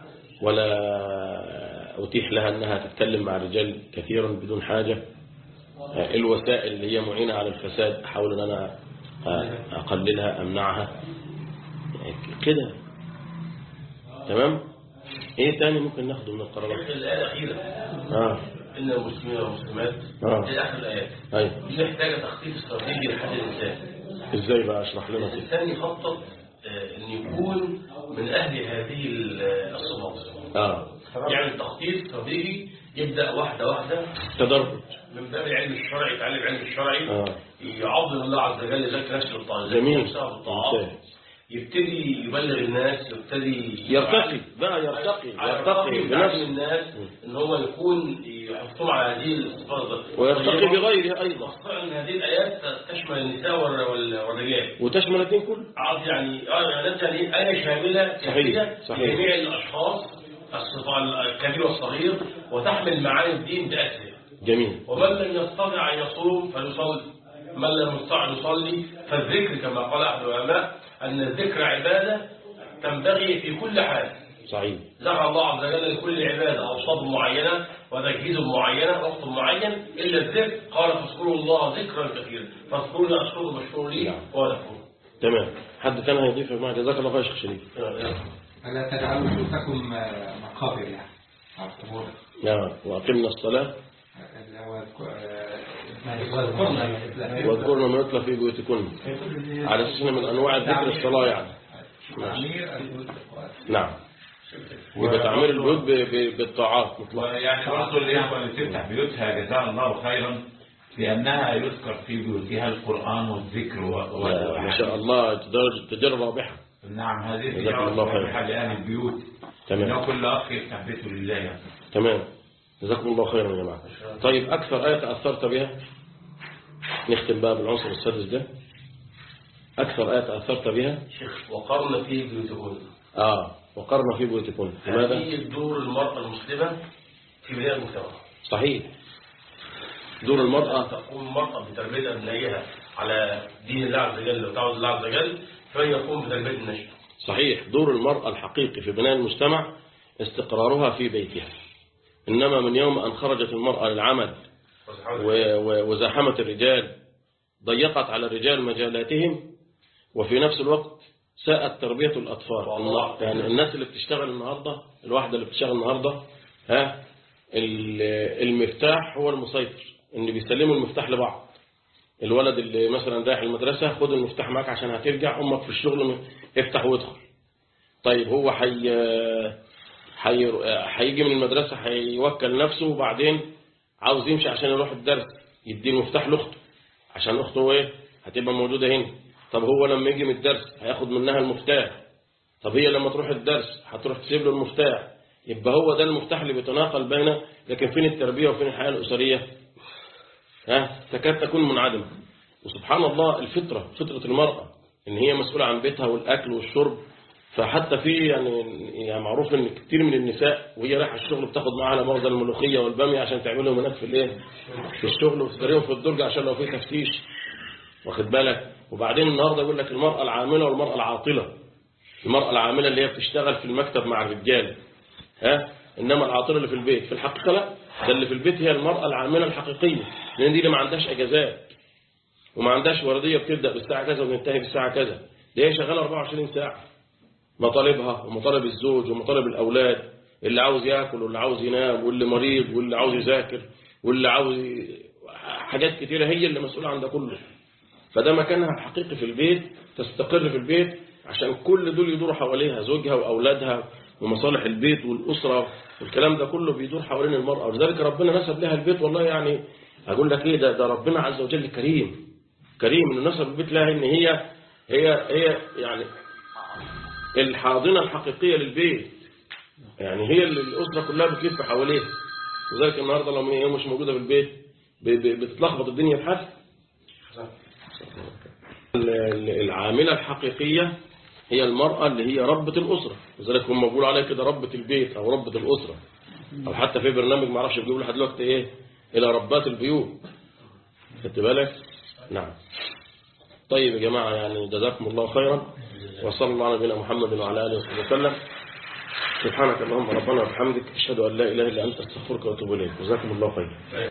ولا أتيح لها أنها تتكلم مع الرجال كثيرا بدون حاجة آه، الوسائل اللي هي معينة على الفساد أحاول أن أنا آه، أقللها أمنعها آه، كده تمام إيه تاني ممكن ناخده من القرارات الآية الأخيرة آه إن المسلمين والمسلمات آه. دي آخر الآيات أيوة دي محتاجة تخطيط استراتيجي لحل الإنسان إزاي بقى أشرح لنا كده الإنسان يخطط آه، أن يكون من أهل هذه ال- الصفات آه يعني تخطيط استراتيجي يبدأ واحدة واحدة تدرج من باب العلم الشرعي يتعلم العلم الشرعي آه يعظم الله عز وجل يذكر نفسه بالطاعات جميل نفسه بالطاعات ممتاز يبتدي يبلغ الناس يبتدي يرتقي بقى يرتقي يرتقي يعلم بنفسه الناس ان هو يكون يحطهم على هذه الصفات ويرتقي بغيره أيضا خاصة ان هذه الايات تشمل النساء والر- وال- والرجال وتشمل الدين كله عرض يعني اه يعني نفس يعني آية شاملة صحيح، كافية صحيح. لجميع الأشخاص الصفات الكبير والصغير وتحمل معاني الدين بأسره جميل ومن لم يستطع أن يصوم فليصلي من لم يستطع أن يصلي فالذكر كما قال أحد العلماء أن الذكر عبادة تنبغي في كل حال صحيح ذكر الله عز وجل لكل عبادة أوصاف معينة وتجهيز معينة وقت معين إلا الذكر قال فاذكروا الله ذكرا كثيرا فاذكروني أشكر مشكور لي نعم. وذكروا تمام حد تاني هيضيف يا جماعه جزاك الله خير يا شيخ شريف ألا تجعلوا بيوتكم آه، مقابر يعني على القبور نعم واقمنا الصلاه اللي هو الك- آه، واذكرنا واذكرنا ما يتلى في بيوتكن على اساس إن من انواع الذكر الصلاه يعني تعمير البيوت بالقرآن. نعم يبقى تعمير البيوت ب- ب- بالطاعات مطلقا يعني برضه الإخوة اللي تفتح بيوتها جزاها الله خيرا لأنها يذكر في بيوتها القرآن والذكر و... و... ما شاء الله تدرج تجربه رابحه نعم هذه جزاكم تجارة الله خيرا. رابحة لأهل البيوت تمام إنه كل أخ يفتح بيته لله يعني. تمام جزاكم الله خيرا يا جماعه طيب اكثر ايه تاثرت بها نختم بقى بالعنصر السادس ده اكثر ايه تاثرت بها شيخ وقرن في بيوتكم اه وقرنا في بيوتكن لماذا هذه دور المرأة المسلمة في بناء المجتمع صحيح دور المرأة تقوم المرأة بتربية أبنائها على دين الله عز وجل وتعوذ الله عز وجل فمن يقوم بتربية النشء صحيح دور المرأة الحقيقي في بناء المجتمع استقرارها في بيتها إنما من يوم أن خرجت المرأة للعمل و- و- وزاحمت الرجال ضيقت على الرجال مجالاتهم وفي نفس الوقت ساءت تربية الأطفال والله. يعني الناس اللي بتشتغل النهاردة الواحدة اللي بتشتغل النهاردة ها ال- المفتاح هو المسيطر إن بيسلموا المفتاح لبعض الولد اللي مثلا رايح المدرسة خد المفتاح معاك عشان هترجع أمك في الشغل افتح وادخل طيب هو حي حي هيجي من المدرسة هيوكل نفسه وبعدين عاوز يمشي عشان يروح الدرس يدي المفتاح لاخته عشان اخته ايه هتبقى موجودة هنا طب هو لما يجي من الدرس هياخد منها المفتاح طب هي لما تروح الدرس هتروح تسيب له المفتاح يبقى هو ده المفتاح اللي بيتناقل بينه لكن فين التربية وفين الحياة الأسرية ها تكاد تكون منعدمة وسبحان الله الفطرة فطرة المرأة ان هي مسؤولة عن بيتها والأكل والشرب فحتى في يعني يعني معروف ان كتير من النساء وهي رايحه الشغل بتاخد معاها مغزى الملوخيه والباميه عشان تعملهم هناك في الايه في الشغل وتداريهم في الدرج عشان لو في تفتيش واخد بالك وبعدين النهارده يقول لك المراه العامله والمراه العاطله المراه العامله اللي هي بتشتغل في المكتب مع الرجال ها انما العاطله اللي في البيت في الحقيقه لا ده اللي في البيت هي المراه العامله الحقيقيه لان دي اللي ما عندهاش اجازات وما عندهاش ورديه بتبدا بالساعه كذا وبتنتهي بالساعه كذا دي هي شغاله 24 ساعه مطالبها ومطالب الزوج ومطالب الأولاد اللي عاوز ياكل واللي عاوز ينام واللي مريض واللي عاوز يذاكر واللي عاوز ي- حاجات كتيرة هي اللي مسؤولة عن ده كله فده مكانها الحقيقي في البيت تستقر في البيت عشان كل دول يدوروا حواليها زوجها وأولادها ومصالح البيت والأسرة والكلام ده كله بيدور حوالين المرأة ولذلك ربنا نسب لها البيت والله يعني أقول لك إيه ده, ده ربنا عز وجل كريم كريم إنه نسب البيت لها إن هي هي هي يعني الحاضنة الحقيقية للبيت يعني هي اللي الأسرة كلها بتلف حواليها وذلك النهاردة لما هي مش موجودة في البيت ب- ب- بتتلخبط الدنيا بحث العاملة الحقيقية هي المرأة اللي هي ربة الأسرة لذلك هم بيقولوا عليها كده ربة البيت أو ربة الأسرة أو حتى في برنامج ما اعرفش بيقولوا لحد دلوقتي إيه إلى ربات البيوت خدت بالك نعم طيب يا جماعة يعني جزاكم الله خيرا وصلى الله على نبينا محمد وعلى آله وصحبه وسلم سبحانك اللهم ربنا وبحمدك أشهد أن لا إله إلا أنت استغفرك وأتوب إليك جزاكم الله خيرا